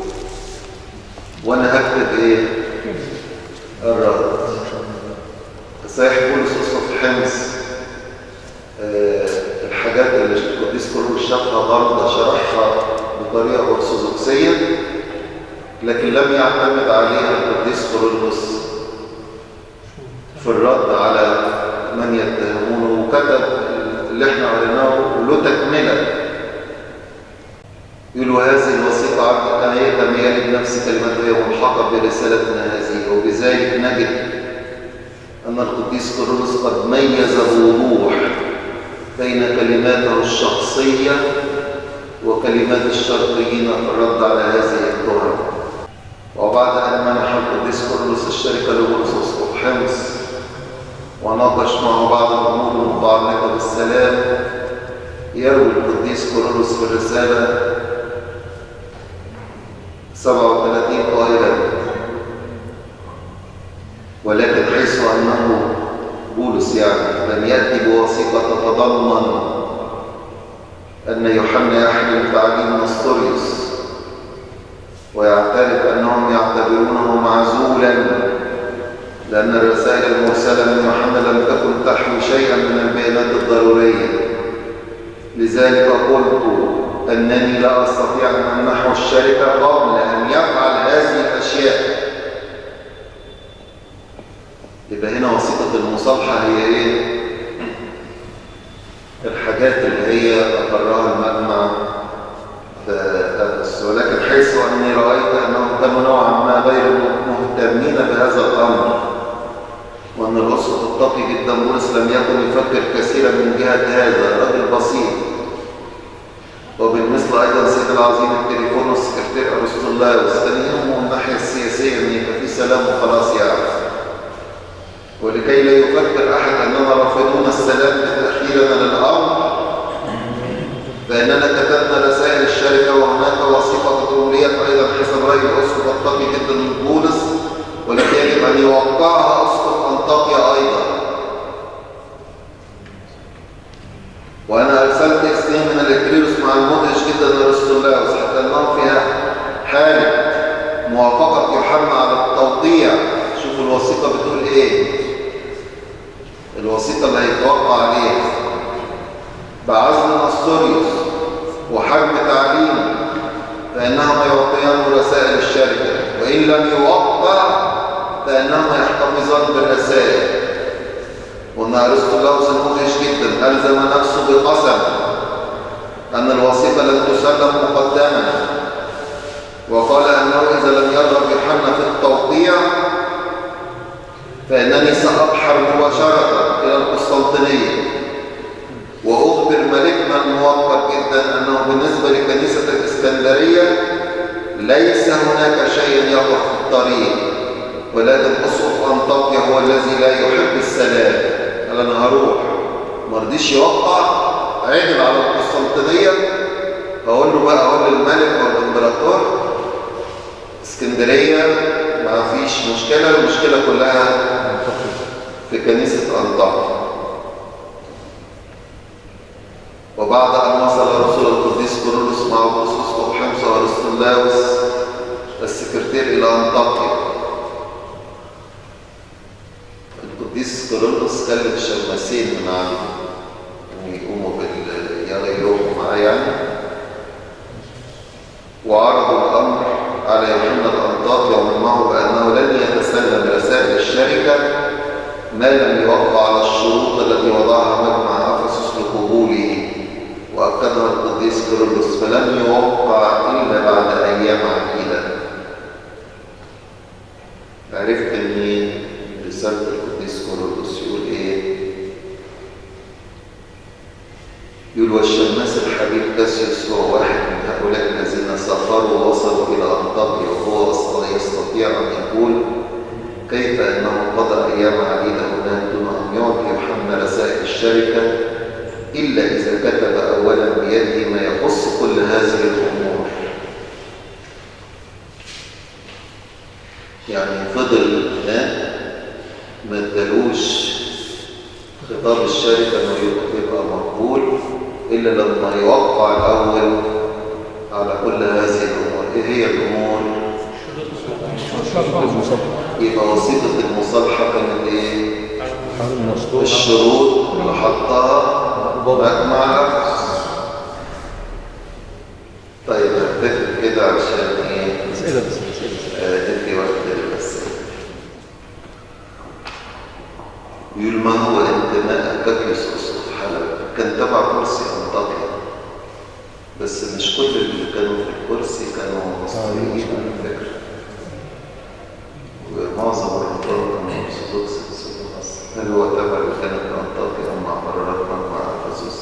S1: وانا هكتب ايه الرد صحيح بولس اسقف حمص آه الحاجات اللي القديس كله شافها برضه شرحها بطريقه ارثوذكسيه لكن لم يعتمد عليها القديس كورولوس في الرد على من يتهمونه وكتب اللي احنا قريناه له تكمله يقول هذه الوثيقة عبد آية لم يلد نفس كلمته هي ملحقة برسالتنا هذه وبذلك نجد أن القديس كيرلس قد ميز بوضوح بين كلماته الشخصية وكلمات الشرقيين في الرد على هذه التهم وبعد أن منح القديس كيرلس الشركة لبولس أسقف حمص وناقش معه بعض الأمور المتعلقة بالسلام يروي القديس كيرلس في الرسالة 37 قائلا ولكن حيث أنه بولس يعني لم يأتي بوثيقة تتضمن أن يوحنا يحمل تعليم نستوريوس ويعترف أنهم يعتبرونه معزولا لأن الرسائل المرسلة من يوحنا لم تكن تحوي شيئا من البيانات الضرورية لذلك قلت أنني لا أستطيع أن أمنحه الشركة قبل أن يفعل هذه الأشياء يبقى هنا وثيقة المصالحة هي إيه؟ الحاجات اللي هي أقرها المجمع في ولكن حيث أني رأيت أنهم كانوا نوعا ما غير مهتمين بهذا الأمر وأن الأسقف التقي جدا بولس لم يكن يفكر كثيرا من جهة هذا رجل بسيط وبالمثل أيضا سيد العظيم التليفون والسكرتير أرسطولاوس كان يهمه الناحية السياسية أن يبقى في سلام وخلاص يعني ولكي لا يفكر أحد أننا رافضون السلام بتأخيرنا للأمر فإننا كتبنا رسائل الشركة وهناك وثيقة دولية أيضا حسب رأي الأسقف التقي جدا من بولس ولكن يجب أن يوقعها أسقف أنطاكيا أيضا وأنا أرسلت اثنين من الإكريروس مع المدهش جدا لرسولاوس حتى أنه فيها حالة موافقة يوحنا على التوقيع شوفوا الوثيقة بتقول إيه الوثيقة اللي هيتوقع عليها بعزل نصوريوس وحجم تعليم فإنهما يعطيان رسائل الشركة وإن لم يوقع فإنهما يحتفظان بالرسائل وأن أرسطولاوس المدهش جدا ألزم نفسه بقسم أن الوثيقة لن تسلم مقدما وقال أنه إذا لم يرغب يوحنا في التوقيع فإنني سأبحر مباشرة إلى القسطنطينية وأخبر ملكنا الموقر جدا أنه بالنسبة لكنيسة الإسكندرية ليس هناك شيء يقف في الطريق ولكن أسقف أنطاكيا هو الذي لا يحب السلام قال أنا هروح ما رضيش يوقع عدل على القسطنطينية أقول له بقى أقول للملك أو الإمبراطور اسكندرية ما فيش مشكلة المشكلة كلها في كنيسة أنطاكيا وبعد أن وصل رسول القديس كورولوس مع بولس أسقف حمص وأرسطولاوس السكرتير إلى أنطاكيا القديس كورولوس كلف شماسين من عنده ويقوموا بال يغيروا معاه يعني وعرضوا الأمر على يوحنا الأنطاكي ومن معه بأنه لن يتسلم رسائل الشركة ما لم يوقع على الشروط التي وضعها مجمع أفسس لقبوله وأكدها القديس كيرلس فلم يوقع إلا بعد أيام عديدة عرفت منين رسالة القديس كيرلس يقول إيه؟ يقول والشماس الحبيب كاسيوس هو واحد من هؤلاء الذين سافروا ووصلوا إلى أنطاكيا وهو أصلا يستطيع أن يقول كيف أنه قضى أيام عديدة هناك دون أن يعطي يوحنا رسائل الشركة إلا إذا كتب أولا بيده ما يخص كل هذه الأمور يعني فضل ها ما ادالوش خطاب الشركة انه يبقى مقبول إلا لما يوقع الأول على كل هذه الأمور إيه هي الأمور؟ يبقى وثيقة المصالحة كانت إيه؟ الشروط اللي حطها مجمع أفسس طيب هتفق كده عشان إيه؟
S2: اسئله بس اسئله
S1: ندي وقت للأسئلة يقول ما هو انتماء بكرس أسقف حلب كان تبع كرسي أنطاكيا بس مش كل اللي كانوا في الكرسي كانوا مصريين على فكرة ومعظم الرهبان كانوا أرثوذكس بصفة خاصة هل هو تبع اللي كانت في أنطاكيا أو مع مرارات مع أفسس؟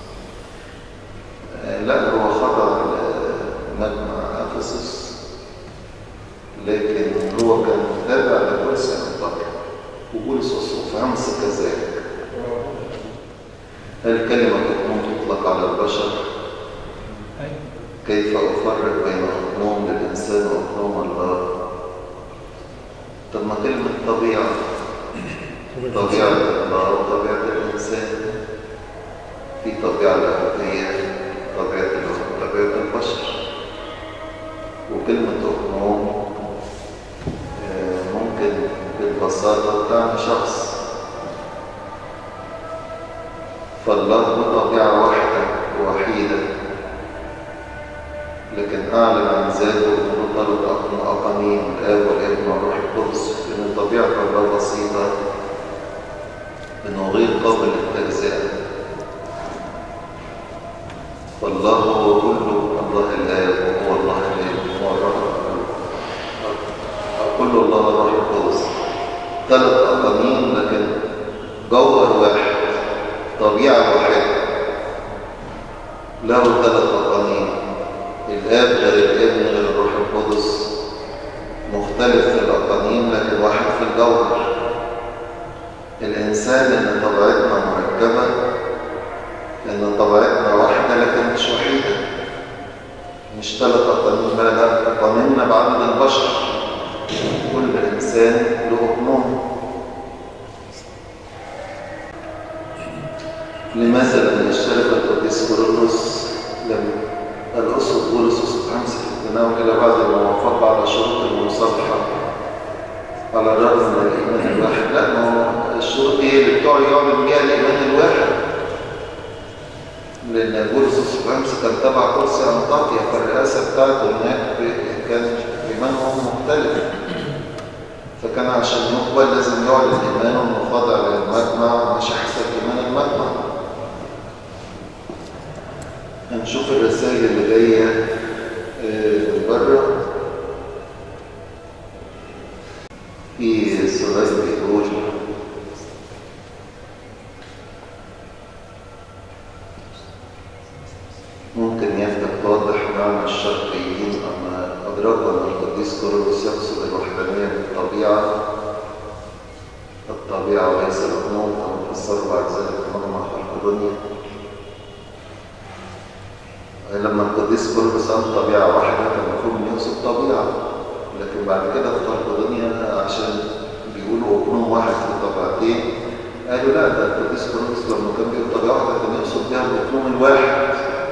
S1: آه، لا هو خضع لمجمع أفسس لكن هو كان تابع لكرسي أنطاكيا وبولس وفرنسا كذلك هل كلمة الأمم تطلق على البشر؟
S3: أيوة.
S1: كيف أفرق بين أقنوم للإنسان وأقنوم الله؟ طب ما كلمة طبيعة طبيعة الله وطبيعة الإنسان في طبيعة لاهوتية طبيعة ال- طبيعة البشر وكلمة أقنوم آه، ممكن بالبساطة تعني شخص فالله له طبيعة واحدة وحيدة لكن أعلن عن ذاته أنه ثلاث أقن- أقانيم الآب والابن والروح القدس لأن طبيعة الله بسيطة إنه غير قابل للتجزئة فالله هو كله الله الآب وهو الله الابن وهو الروح كل الله الروح القدس ثلاث أقانيم لكن جوهر واحد طبيعة واحدة له ثلاث أقانيم الآب غير الابن غير الروح القدس مختلف في الأقانيم لكن واحد في الجوهر الإنسان إن طبيعتنا مركبة إن طبيعتنا واحدة لكن مش وحيدة مش ثلاث أقانيم بل لا أقانيمنا بعدد البشر كل إنسان له أقنوم لماذا لم يشترك القديس كورنثوس لم الأسقف بولس وسبحانه في التناول إلى بعد الموافقة على شروط المصالحة على الرغم من الإيمان الواحد لا ما هو الشروط دي اللي بتوع يعلن بيها الإيمان الواحد لأن بولس وسبحانه كان تبع كرسي أنطاكيا فالرئاسة بتاعته هناك كان إيمانهم مختلف فكان عشان يقبل لازم يعلن إيمانه إنه خاضع للمجمع مش حسب إيمان المجمع هنشوف الرسائل اللي جاية آه، من بره في سؤال بيقول ممكن يفتح واضح معنى الشرقيين أما أدرك أن القديس كورنثوس يقصد الوحدانية بالطبيعة الطبيعة وليس الأقنوم كما فسروا بعد ذلك مجمع خلق دنيا لما القديس كورنثوس قال طبيعة واحدة كان المفروض إنه يقصد طبيعة لكن بعد كده في خلق دنيا عشان بيقولوا أقنوم واحد في طبيعتين قالوا لا ده القديس كورنثوس لما كان بيقول طبيعة واحدة كان يقصد بها الأقنوم الواحد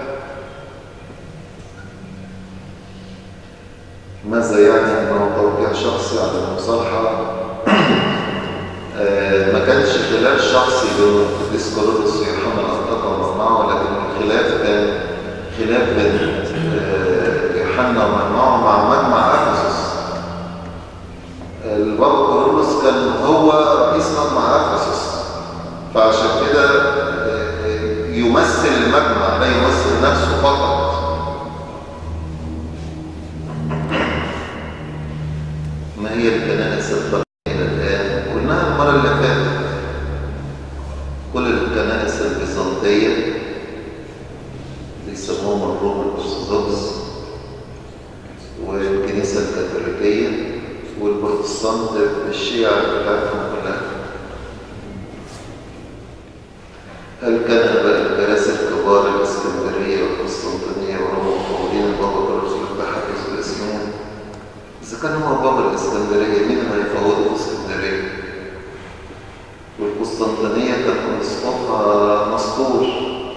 S1: ماذا يعني أنه توقيع شخصي على المصالحة آه، ما كانش خلاف شخصي بين القديس كورنثوس ويوحنا الأنطاكا ومجمعه ولكن الخلاف كان خلاف بين آه، يوحنا ومجمعه مع مجمع أفسس البابا كورنثوس كان هو رئيس مجمع أفسس فعشان كده آه، آه، يمثل المجمع لا يمثل نفسه فقط ما هي الكنائس الفرعية إلى الآن؟ قلناها المرة اللي فاتت كل الكنائس البيزنطية اللي يسموهم الروم الأرثوذكس والكنيسة الكاثوليكية والبروتستانت بالشيعة بتاعتهم كلها هل كان بقى الكراسي الكبار الإسكندرية والقسطنطينية وروما مفوضين البابا كارلوس بالتحدث باسمهم؟ إذا كان هو بابا الإسكندرية مين اللي هيفوضه في اسكندرية؟ والقسطنطينية كان أسقفها مسطور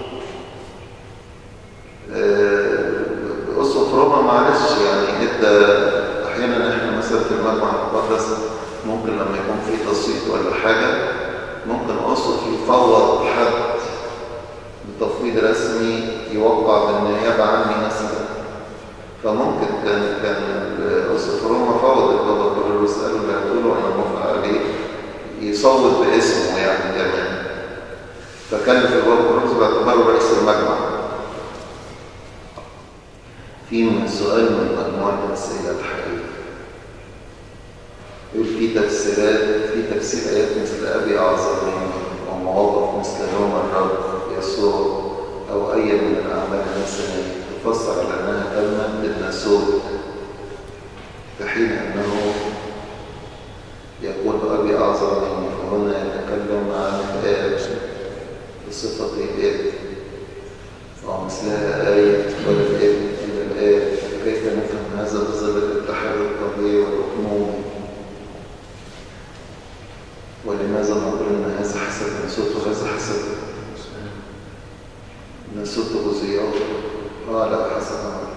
S1: آه، أسقف روما معلش يعني إدى أحيانا إحنا مثلا في المجمع المقدس ممكن لما يكون في تصويت ولا حاجة ممكن أسقف يفوض حد بتفويض رسمي يوقع بالنيابة عني مثلا فممكن كان كان أسقف روما فوض البابا كارلوس قالوا اللي هتقوله أنا موافق عليه يصوت باسمه يعني كمان فكلف البابا كارلوس باعتباره رئيس المجمع في من سؤال من مجموعة الأسئلة الحقيقية يقول في تفسيرات في تفسير آيات مثل أبي أعظم مني ومواقف مثل يوم الرب يسوع أو أي من الأعمال الحسنة تفسر على أنها تمت بالناسوت في حين أنه يقول أبي أعظم مني فهنا يتكلم عن الآب بصفة الابن ومثلها آية ولا الابن إلى الآب كيف نفهم هذا بظل الاتحاد الطبيعي والأقنومي ولماذا نقول أن هذا حسب نسوت وهذا حسب نسوت غزيات آه لا حسب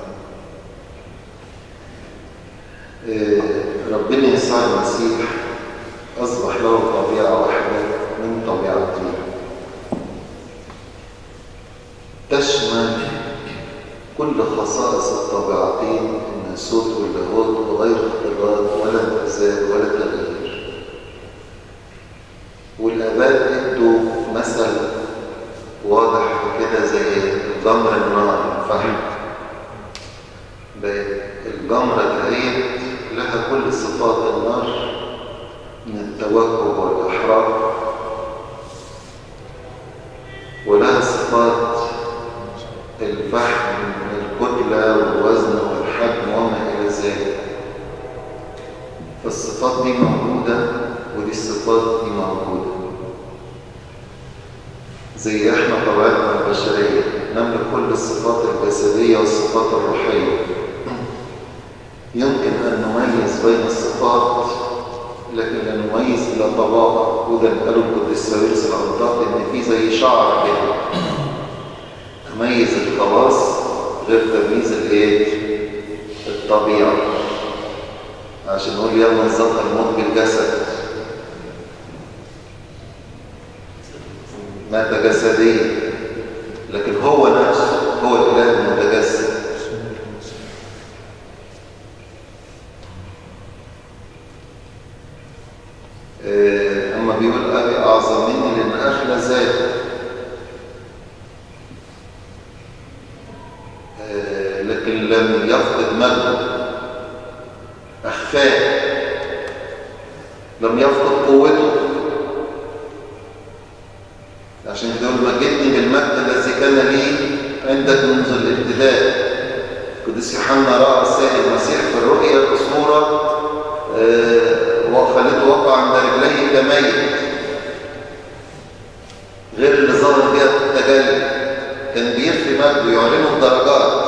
S1: إيه ربنا يسوع المسيح أصبح له طبيعة واحدة من طبيعته تشمل كل خصائص الطبيعتين الناسوت واللاهوت وغير اختلاط ولا امتزاج ولا تغيير والآباء ادوا مثل واضح كده زي الجمر النار الفحم الجمرة دهيت لها كل صفات النار من التوهج والإحراق ولها صفات الفحم الكتلة والوزن والحجم وما إلى ذلك فالصفات دي موجودة ودي الصفات دي موجودة زي احنا طبيعتنا البشرية نملك كل الصفات الجسدية والصفات الروحية يمكن أن نميز بين الصفات لكن لا نميز إلا طبائع وده اللي قاله القديس ساويرس الأنطاقي إن في زي شعر كده تميز الخواص غير تمييز الايه الطبيعه عشان نقول يلا نظبط الموت بالجسد مات جسديا لكن هو نفسه هو الاله المتجسد اما بيقول ابي اعظم مني لان اخلى ذاته لكن لم يفقد مجده أخفاه لم يفقد قوته عشان يقول مجدني بالمجد الذي كان لي عندك منذ الابتداء قديس يوحنا راى السيد المسيح في الرؤيا بصوره وخلته وقع عند رجليه كميت غير اللي ظهر بها في التجلي كان بيخفي مجده يعلنه الدرجات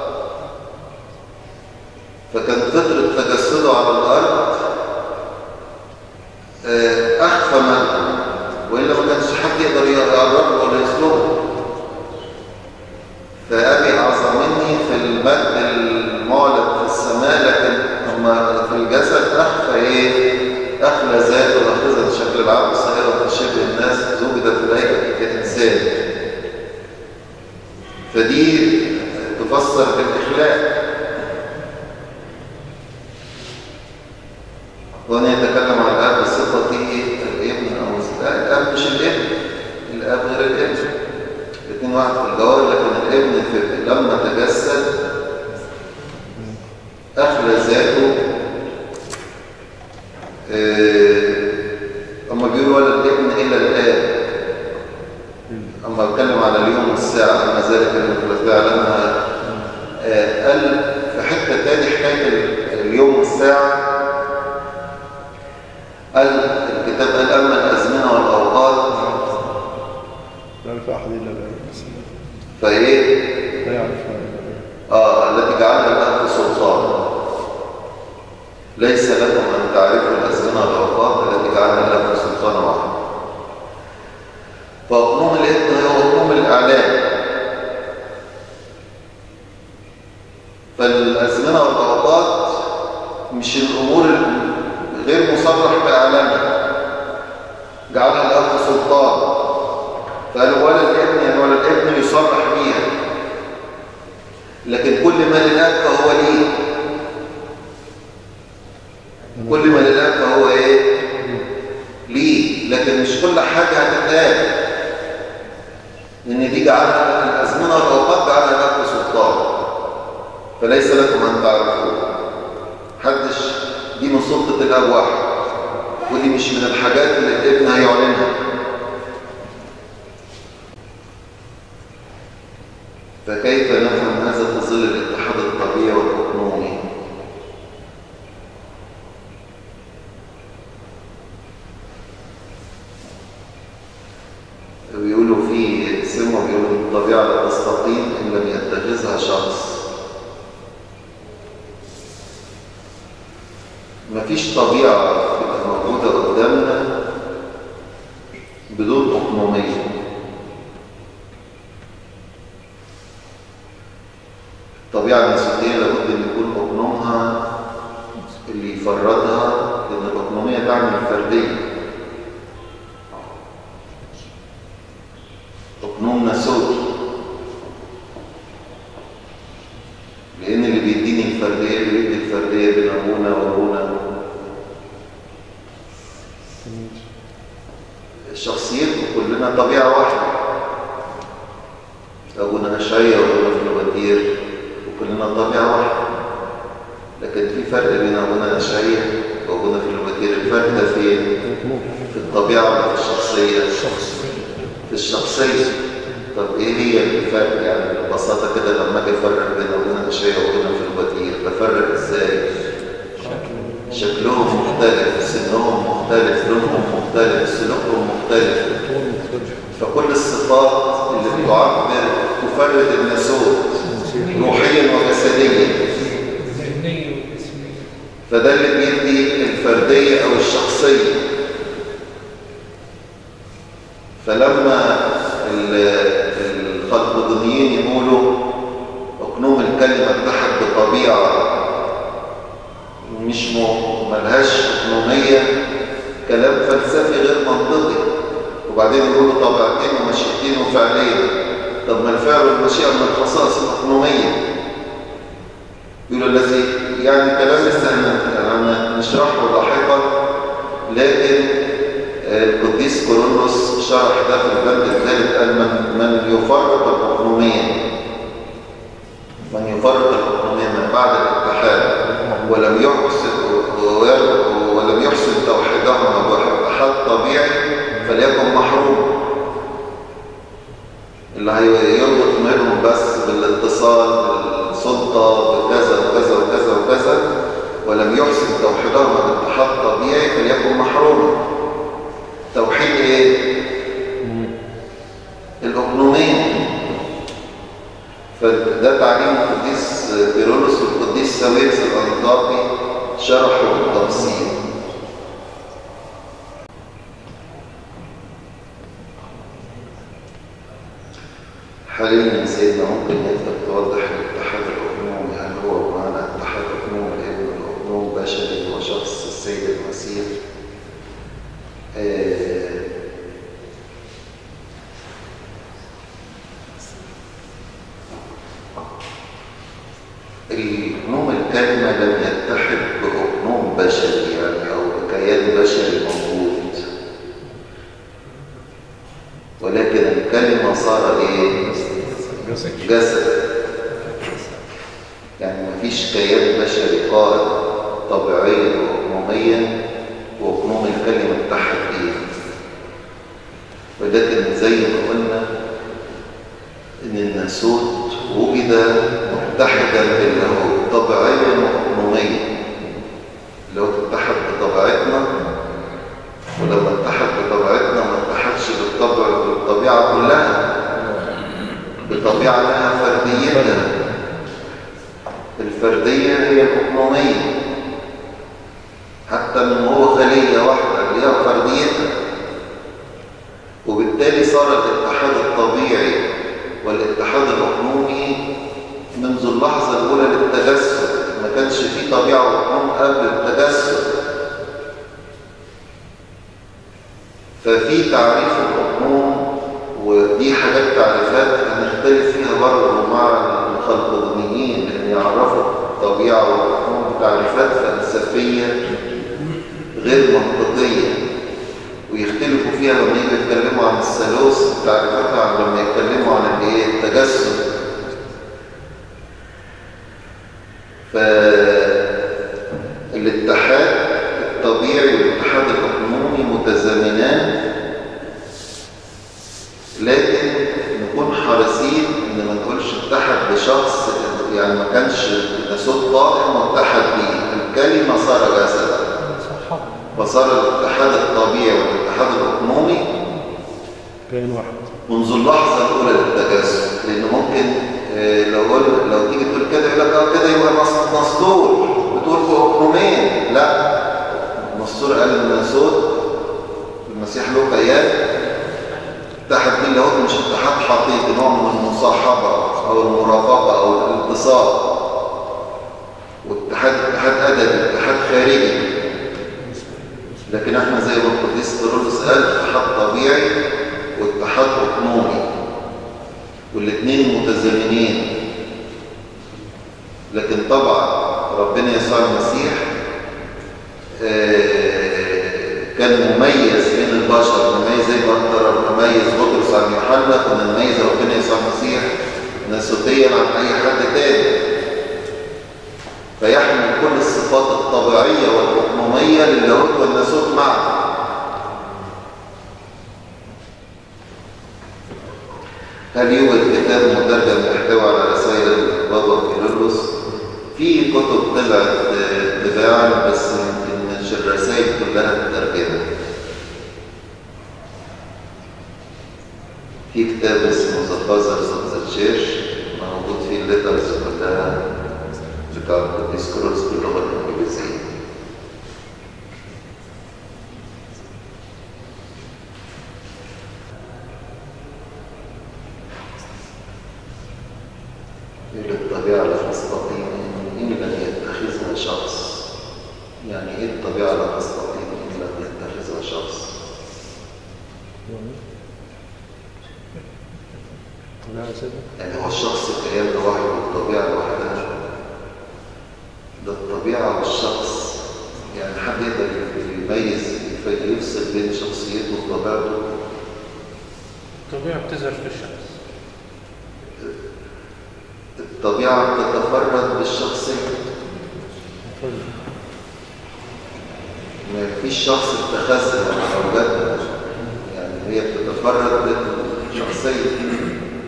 S1: فكان فترة تجسده على الأرض أخفى مجده وإلا ما كانش حد يقدر يقربه ولا يسلبه فأبي أعظم مني في المجد المعلن في السماء لكن أما في الجسد أخفى إيه؟ أخلى ذاته وأخذت شكل العبد صغيرة في شبه الناس زوجت في الهيئة كإنسان فدي تفسر بالإخلاق وهنا يتكلم عن الاب بصفته الابن او لا الاب مش الابن الاب غير الابن الاثنين واحد في الجوار لكن الابن في لما تجسد اخلى ذاته اما بيقول ولا الابن الا الاب اما بتكلم على اليوم والساعه اما ذلك الثلاثاء لما قال في حته تاني حكايه اليوم والساعه قال الكتاب قال أما الأزمنة والأوقات
S2: لا يعرف أحد إلا الله
S1: فإيه؟
S2: لا يعرفها إلا الله
S1: آه التي جعلها الله سلطان ليس لكم أن تعرفوا الأزمنة والأوقات التي جعلها الله سلطان واحد فأقنوم الإبن هو أقنوم الإعلام فالأزمنة والأوقات مش الأمور غير مصرح بإعلانها جعلها الأب سلطان فقال ولا الابن يعني ولا الابن يصرح بيها لكن كل ما للأب فهو ليه كل ما للأب فهو ايه ليه لكن مش كل حاجة هتتقال لأن دي جعلها الأزمنة والأوقات جعلها الأب سلطان فليس لكم أن تعرفوه محدش دي من سلطة الأب واحد ودي مش من الحاجات اللي الابن هيعلنها فكيف نفهم هذا في ظل الاتحاد الطبيعي والأقنومي بيقولوا في سموا بيقولوا الطبيعة لا تستقيم إن لم يتخذها شخص مفيش طبيعة بتبقى موجودة قدامنا بدون أقنومية الطبيعة النسوية لابد أن يكون أقنومها اللي يفردها لأن الأقنومية تعني الفردية أقنوم نسوي لأن اللي بيديني الفردية اللي بيدي الفردية بين أبونا وأبونا شخصيتنا كلنا طبيعة واحدة أبونا أشعية وأبونا فلوباتير وكلنا طبيعة واحدة لكن في فرق بين أبونا أشعية وأبونا فلوباتير الفرق ده فين؟ في الطبيعة ولا في الشخصية؟ في الشخصية طب إيه هي الفرق يعني ببساطة كده لما أجي أفرق بين أبونا أشعية وأبونا فلوباتير بفرق إزاي؟ شكلهم مختلف سنهم مختلف لونهم مختلف سلوكهم مختلف فكل الصفات اللي بتعبر تفرد الناسوت روحيا وجسديا
S3: الذهنية والجسمية
S1: فده اللي بيدي الفردية أو الشخصية فلما ال- الخلقدونيين يقولوا أقنوم الكلمة اتحد بطبيعة مش م- ملهاش أقنومية كلام فلسفي غير منطقي وبعدين يقولوا طبيعتين ومشيئتين وفعلين طب ما الفعل والمشيئة من الخصائص الأقنومية يقولوا الذي يعني كلام لسه هن- نشرحه لاحقا لكن آه، القديس كورولوس شرح ده في البند الثالث قال من, من يفرق الأقنومية من يفرق الأقنومية من بعد الاتحاد ولم يحسن و- ولم يحسن توحيدهما باتحاد طبيعي فليكن محروم اللي هيربط منهم بس بالاتصال بالسلطة بكذا وكذا وكذا وكذا ولم يحسن توحيدهما باتحاد طبيعي فليكن محروما توحيد ايه؟ الأقنومية فده تعليم القديس بيرولوس والقديس ساويرس الأنطاكي شرحه بالتفصيل حاليا سيدنا ممكن يقدر توضح الاتحاد الأقنومي هل هو بمعنى اتحاد أقنوم الابن والأقنوم بشري وشخص السيد المسيح آه، الأقنوم الكلمة لم يتحد بأقنوم بشري يعني أو بكيان بشري موجود ولكن الكلمة صار إيه؟ جسد يعني مفيش كيان بشري قائم طبيعيا وأقنوميا وأقنوم الكلمة اتحد إيه؟ ولكن زي ما قلنا إن الناسوت وجد متحدا بالله طبيعيا وأقنوميا اللي هو اتحد بطبيعتنا ولما اتحد بطبيعتنا ما اتحدش بالطبع بالطبيعة كلها بطبيعة لها فرديتها الفردية هي الأقنومية حتى من هو خلية واحدة ليها فرديتها وبالتالي صار الاتحاد الطبيعي والاتحاد الأقنومي منذ اللحظة الأولى للتجسد ما كانش فيه طبيعة وأقنوم قبل التجسد ففي تعريف الأقنوم ودي حاجات تعريفات هنختلف فيها برضه مع الخلقدونيين لأن يعرفوا الطبيعة والأقنوم بتعريفات فلسفية غير منطقية ويختلفوا فيها لما يجوا يتكلموا عن الثالوث تعريفاتها عن لما يتكلموا عن الايه التجسد فالاتحاد الطبيعي والاتحاد الأقنومي متزامنان لكن نكون حريصين ان ما نقولش اتحد بشخص يعني ما كانش ناسوت قائم واتحد بيه الكلمة صار جسدا
S3: صحابة
S1: فصار الاتحاد الطبيعي والاتحاد الأقنومي
S2: كائن واحد
S1: منذ اللحظة الأولى للتجسد لأن ممكن آه، لو قول لو تيجي تقول كده يقول لك اه كده يبقى مس- مسطور بتقول في أقنومين لا مسطور قال إن صوت المسيح له قياد اتحد بيه اللي هو مش اتحاد حقيقي نوع من المصاحبة أو المرافقة أو الالتصاق واتحاد اتحاد أدبي اتحاد خارجي لكن احنا زي ما القديس كيرلس قال اتحاد طبيعي واتحاد اقنومي والاثنين متزامنين لكن طبعا ربنا يسوع المسيح آه، كان مميز بين البشر مميز زي ما انت مميز بطرس عن يوحنا كنا نميز ربنا يسوع المسيح ناسوتيا عن اي حد تاني فيحمل كل الصفات الطبيعية والأقنومية للاهوت والناسوت معا هل يوجد كتاب مترجم يحتوي على رسائل البابا كيرلس؟ في كتب طلعت آه، تباعا بس يمكن مش الرسائل كلها مترجمة. في كتاب اسمه The Fathers of the Church موجود فيه الليترز كلها بتاع القديس كيرلس باللغة الإنجليزية. إلى الطبيعة لا تستطيع إن لم يتخذها شخص يعني إيه الطبيعة لا تستطيع إن لم يتخذها شخص
S2: لا سيدنا
S1: يعني هو الشخص كيان لوحده والطبيعة لوحدها ده الطبيعة والشخص يعني حد يقدر يميز يفصل بين شخصيته وطبيعته
S3: الطبيعة بتظهر في الشخص
S1: الطبيعة بتتفرد بالشخصية ما فيش شخص اتخذها أو أوجدها يعني هي بتتفرد بالشخصية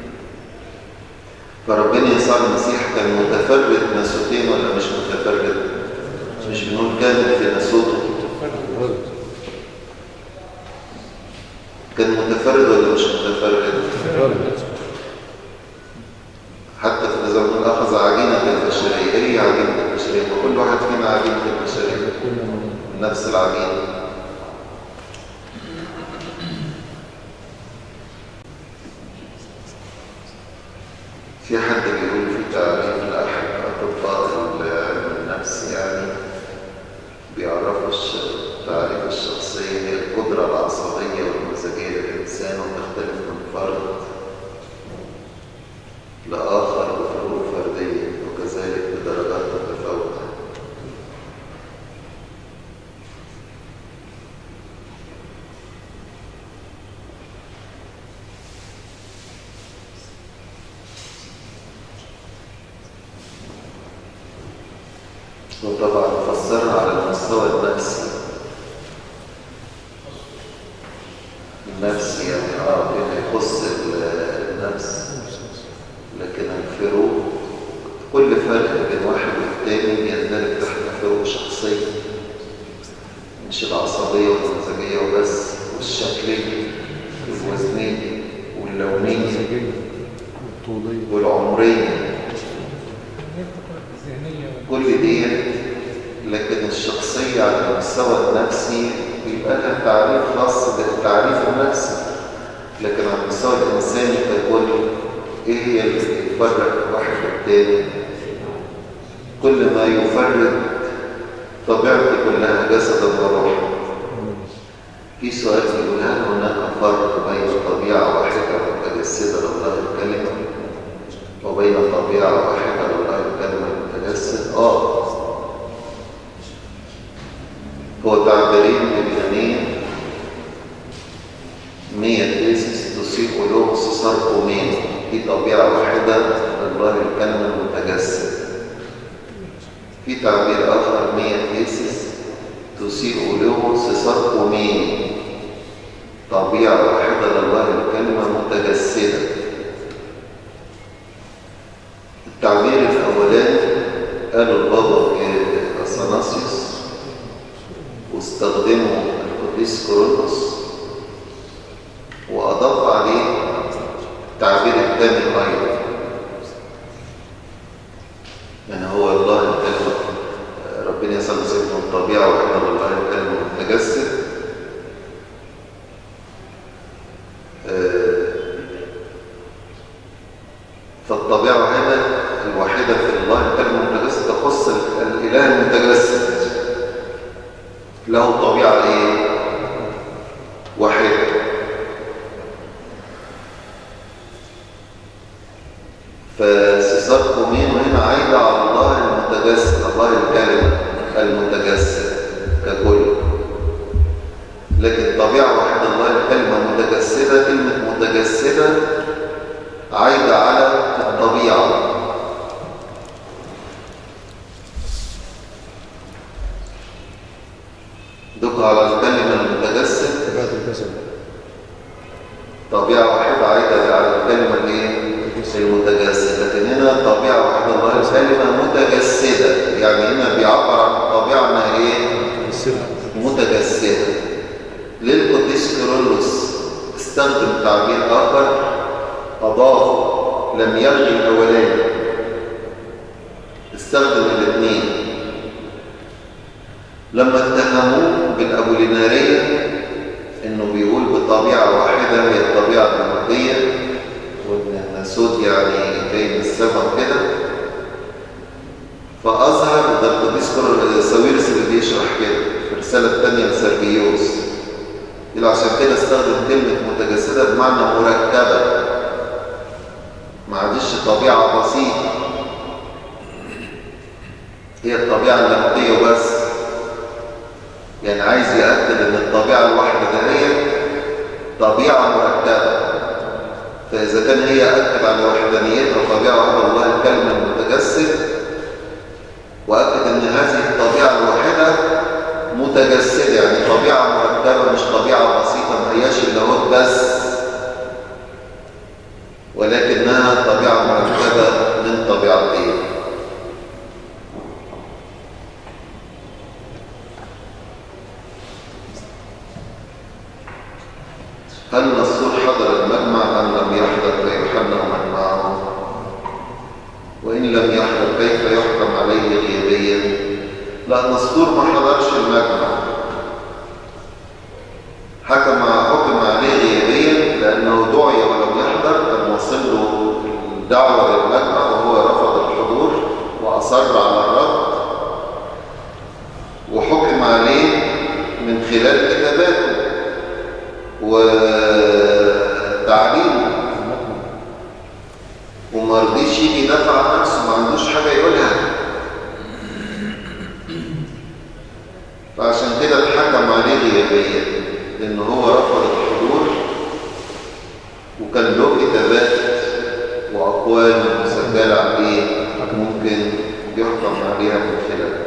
S1: فربنا يسوع المسيح كان متفرد ناسوتين ولا مش متفرد؟ مش بنقول كامل في ناسوته كان متفرد ولا مش متفرد؟ حتى في زي ما بنقول أخذ عجينة البشرية إيه هي عجينة البشرية؟ وكل واحد فينا عجينة البشرية نفس العجينة في حد بيقول في تعريف لأحد أطباء العلم النفس يعني بيعرفوا الش- تعريف الشخصية هي القدرة العصبية والمزاجية للإنسان وتختلف من فرد لآخر بفروق فردية وكذلك بدرجات متفاوتة وطبعا فسرها على المستوى النفسي النفسي يعني اه بما يخص ال- النفس لكن الفروق كل فرق بين واحد والتاني بيندرج تحت فروق شخصية مش العصبية والمزاجية وبس والشكلية والوزنية واللونية
S2: المزاجية الطولية
S1: والعمرية
S3: الذهنية
S1: كل دي لكن الشخصية على المستوى النفسي بيبقى لها تعريف خاص بالتعريف النفسي لكن على المستوى الإنساني ككل إيه هي اللي بيفرق واحد والتاني كل ما يفرق طبيعتي كلها جسدا وروحا في سؤال بيقول هل هناك فرق بين طبيعة واحدة متجسدة لله الكلمة وبين طبيعة واحدة لله الكلمة المتجسد؟ آه هو تعبيرين باليونانية مية تيسس تصيب لغز ساركومين دي طبيعة واحدة لله الكلمة المتجسد تعبير آخر مية تيسس تسيء له سيساركومين طبيعة واحدة لله الكلمة متجسدة التعبير الأولاني قاله البابا أثناسيوس واستخدمه القديس كورنثوس وأضاف عليه التعبير الثاني أيضا يعني هو الله الكلمة ربنا يسأل سيدنا الطبيعة وإحنا الله الكلمة المتجسد فالطبيعة هنا الوحيدة في الله الكلمة المتجسد تخص الإله المتجسد له طبيعة إيه؟ واحدة فسيسار كومين هنا عايدة على الله المتجسد الله الكلمة المتجسد ككل لكن طبيعة واحدة الله الكلمة متجسدة كلمة متجسدة عايدة على الطبيعة دق على الكلمة المتجسد
S2: طبيعة الجسد
S1: طبيعة واحدة عايدة على الكلمة الايه؟ المتجسد لكن هنا طبيعة واحدة الله الكلمة متجسدة يعني هنا بيعبر عن الطبيعة انها ايه؟
S2: السر
S1: متجسدة للقديس كيرلس استخدم تعبير آخر أضاف لم يلغي الأولاني استخدم الاثنين لما اتهموه بالأبولينارية انه بيقول بطبيعة واحدة هي الطبيعة النمطية وان الناسوت يعني جاي من السماء كده فأظهر ده القديس كورل- ساويرس اللي بيشرح كده في الرسالة الثانية لسربيوس يقول عشان كده استخدم كلمة متجسدة بمعنى مركبة ما عادش طبيعة بسيطة هي الطبيعة اللاهوتية وبس يعني عايز يأكد ان الطبيعة الواحدة ده هي طبيعة مركبة فإذا كان هي أكد على وحدانيتها طبيعة واحدة الله الكلمة المتجسد وأكد أن هذه الطبيعة الواحدة متجسدة يعني طبيعة مركبة مش طبيعة بسيطة ما هياش اللاهوت بس ولكنها طبيعة مركبة من طبيعتين هل نصور حضر المجمع أم لم يحضر فيحمل من معه وإن لم يحضر كيف يحكم عليه غيابيا لا نصور ما حضرش المجمع حكم حكم عليه غيابيا لأنه دعي ولم يحضر كان وصل له الدعوة للمجمع وهو رفض الحضور وأصر على الرفض وحكم عليه من خلال كتاباته وتعليمه وما رضيش يجي يدافع عن نفسه ما عندوش حاجه يقولها فعشان كده اتحكم عليه غيابيا لان هو رفض الحضور وكان له كتابات واقوال مسجله عليه ممكن يحكم عليها من خلالها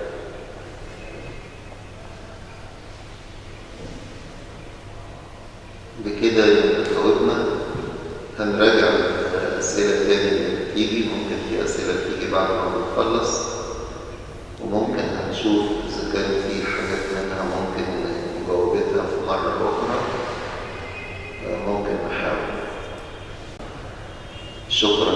S1: بكده جاوبنا هنراجع الأسئلة التانية اللي بتيجي ممكن في أسئلة تيجي بعد ما بنخلص وممكن هنشوف إذا كان في حاجات منها ممكن نجاوبتها في مرة أخرى آه، ممكن نحاول شكرا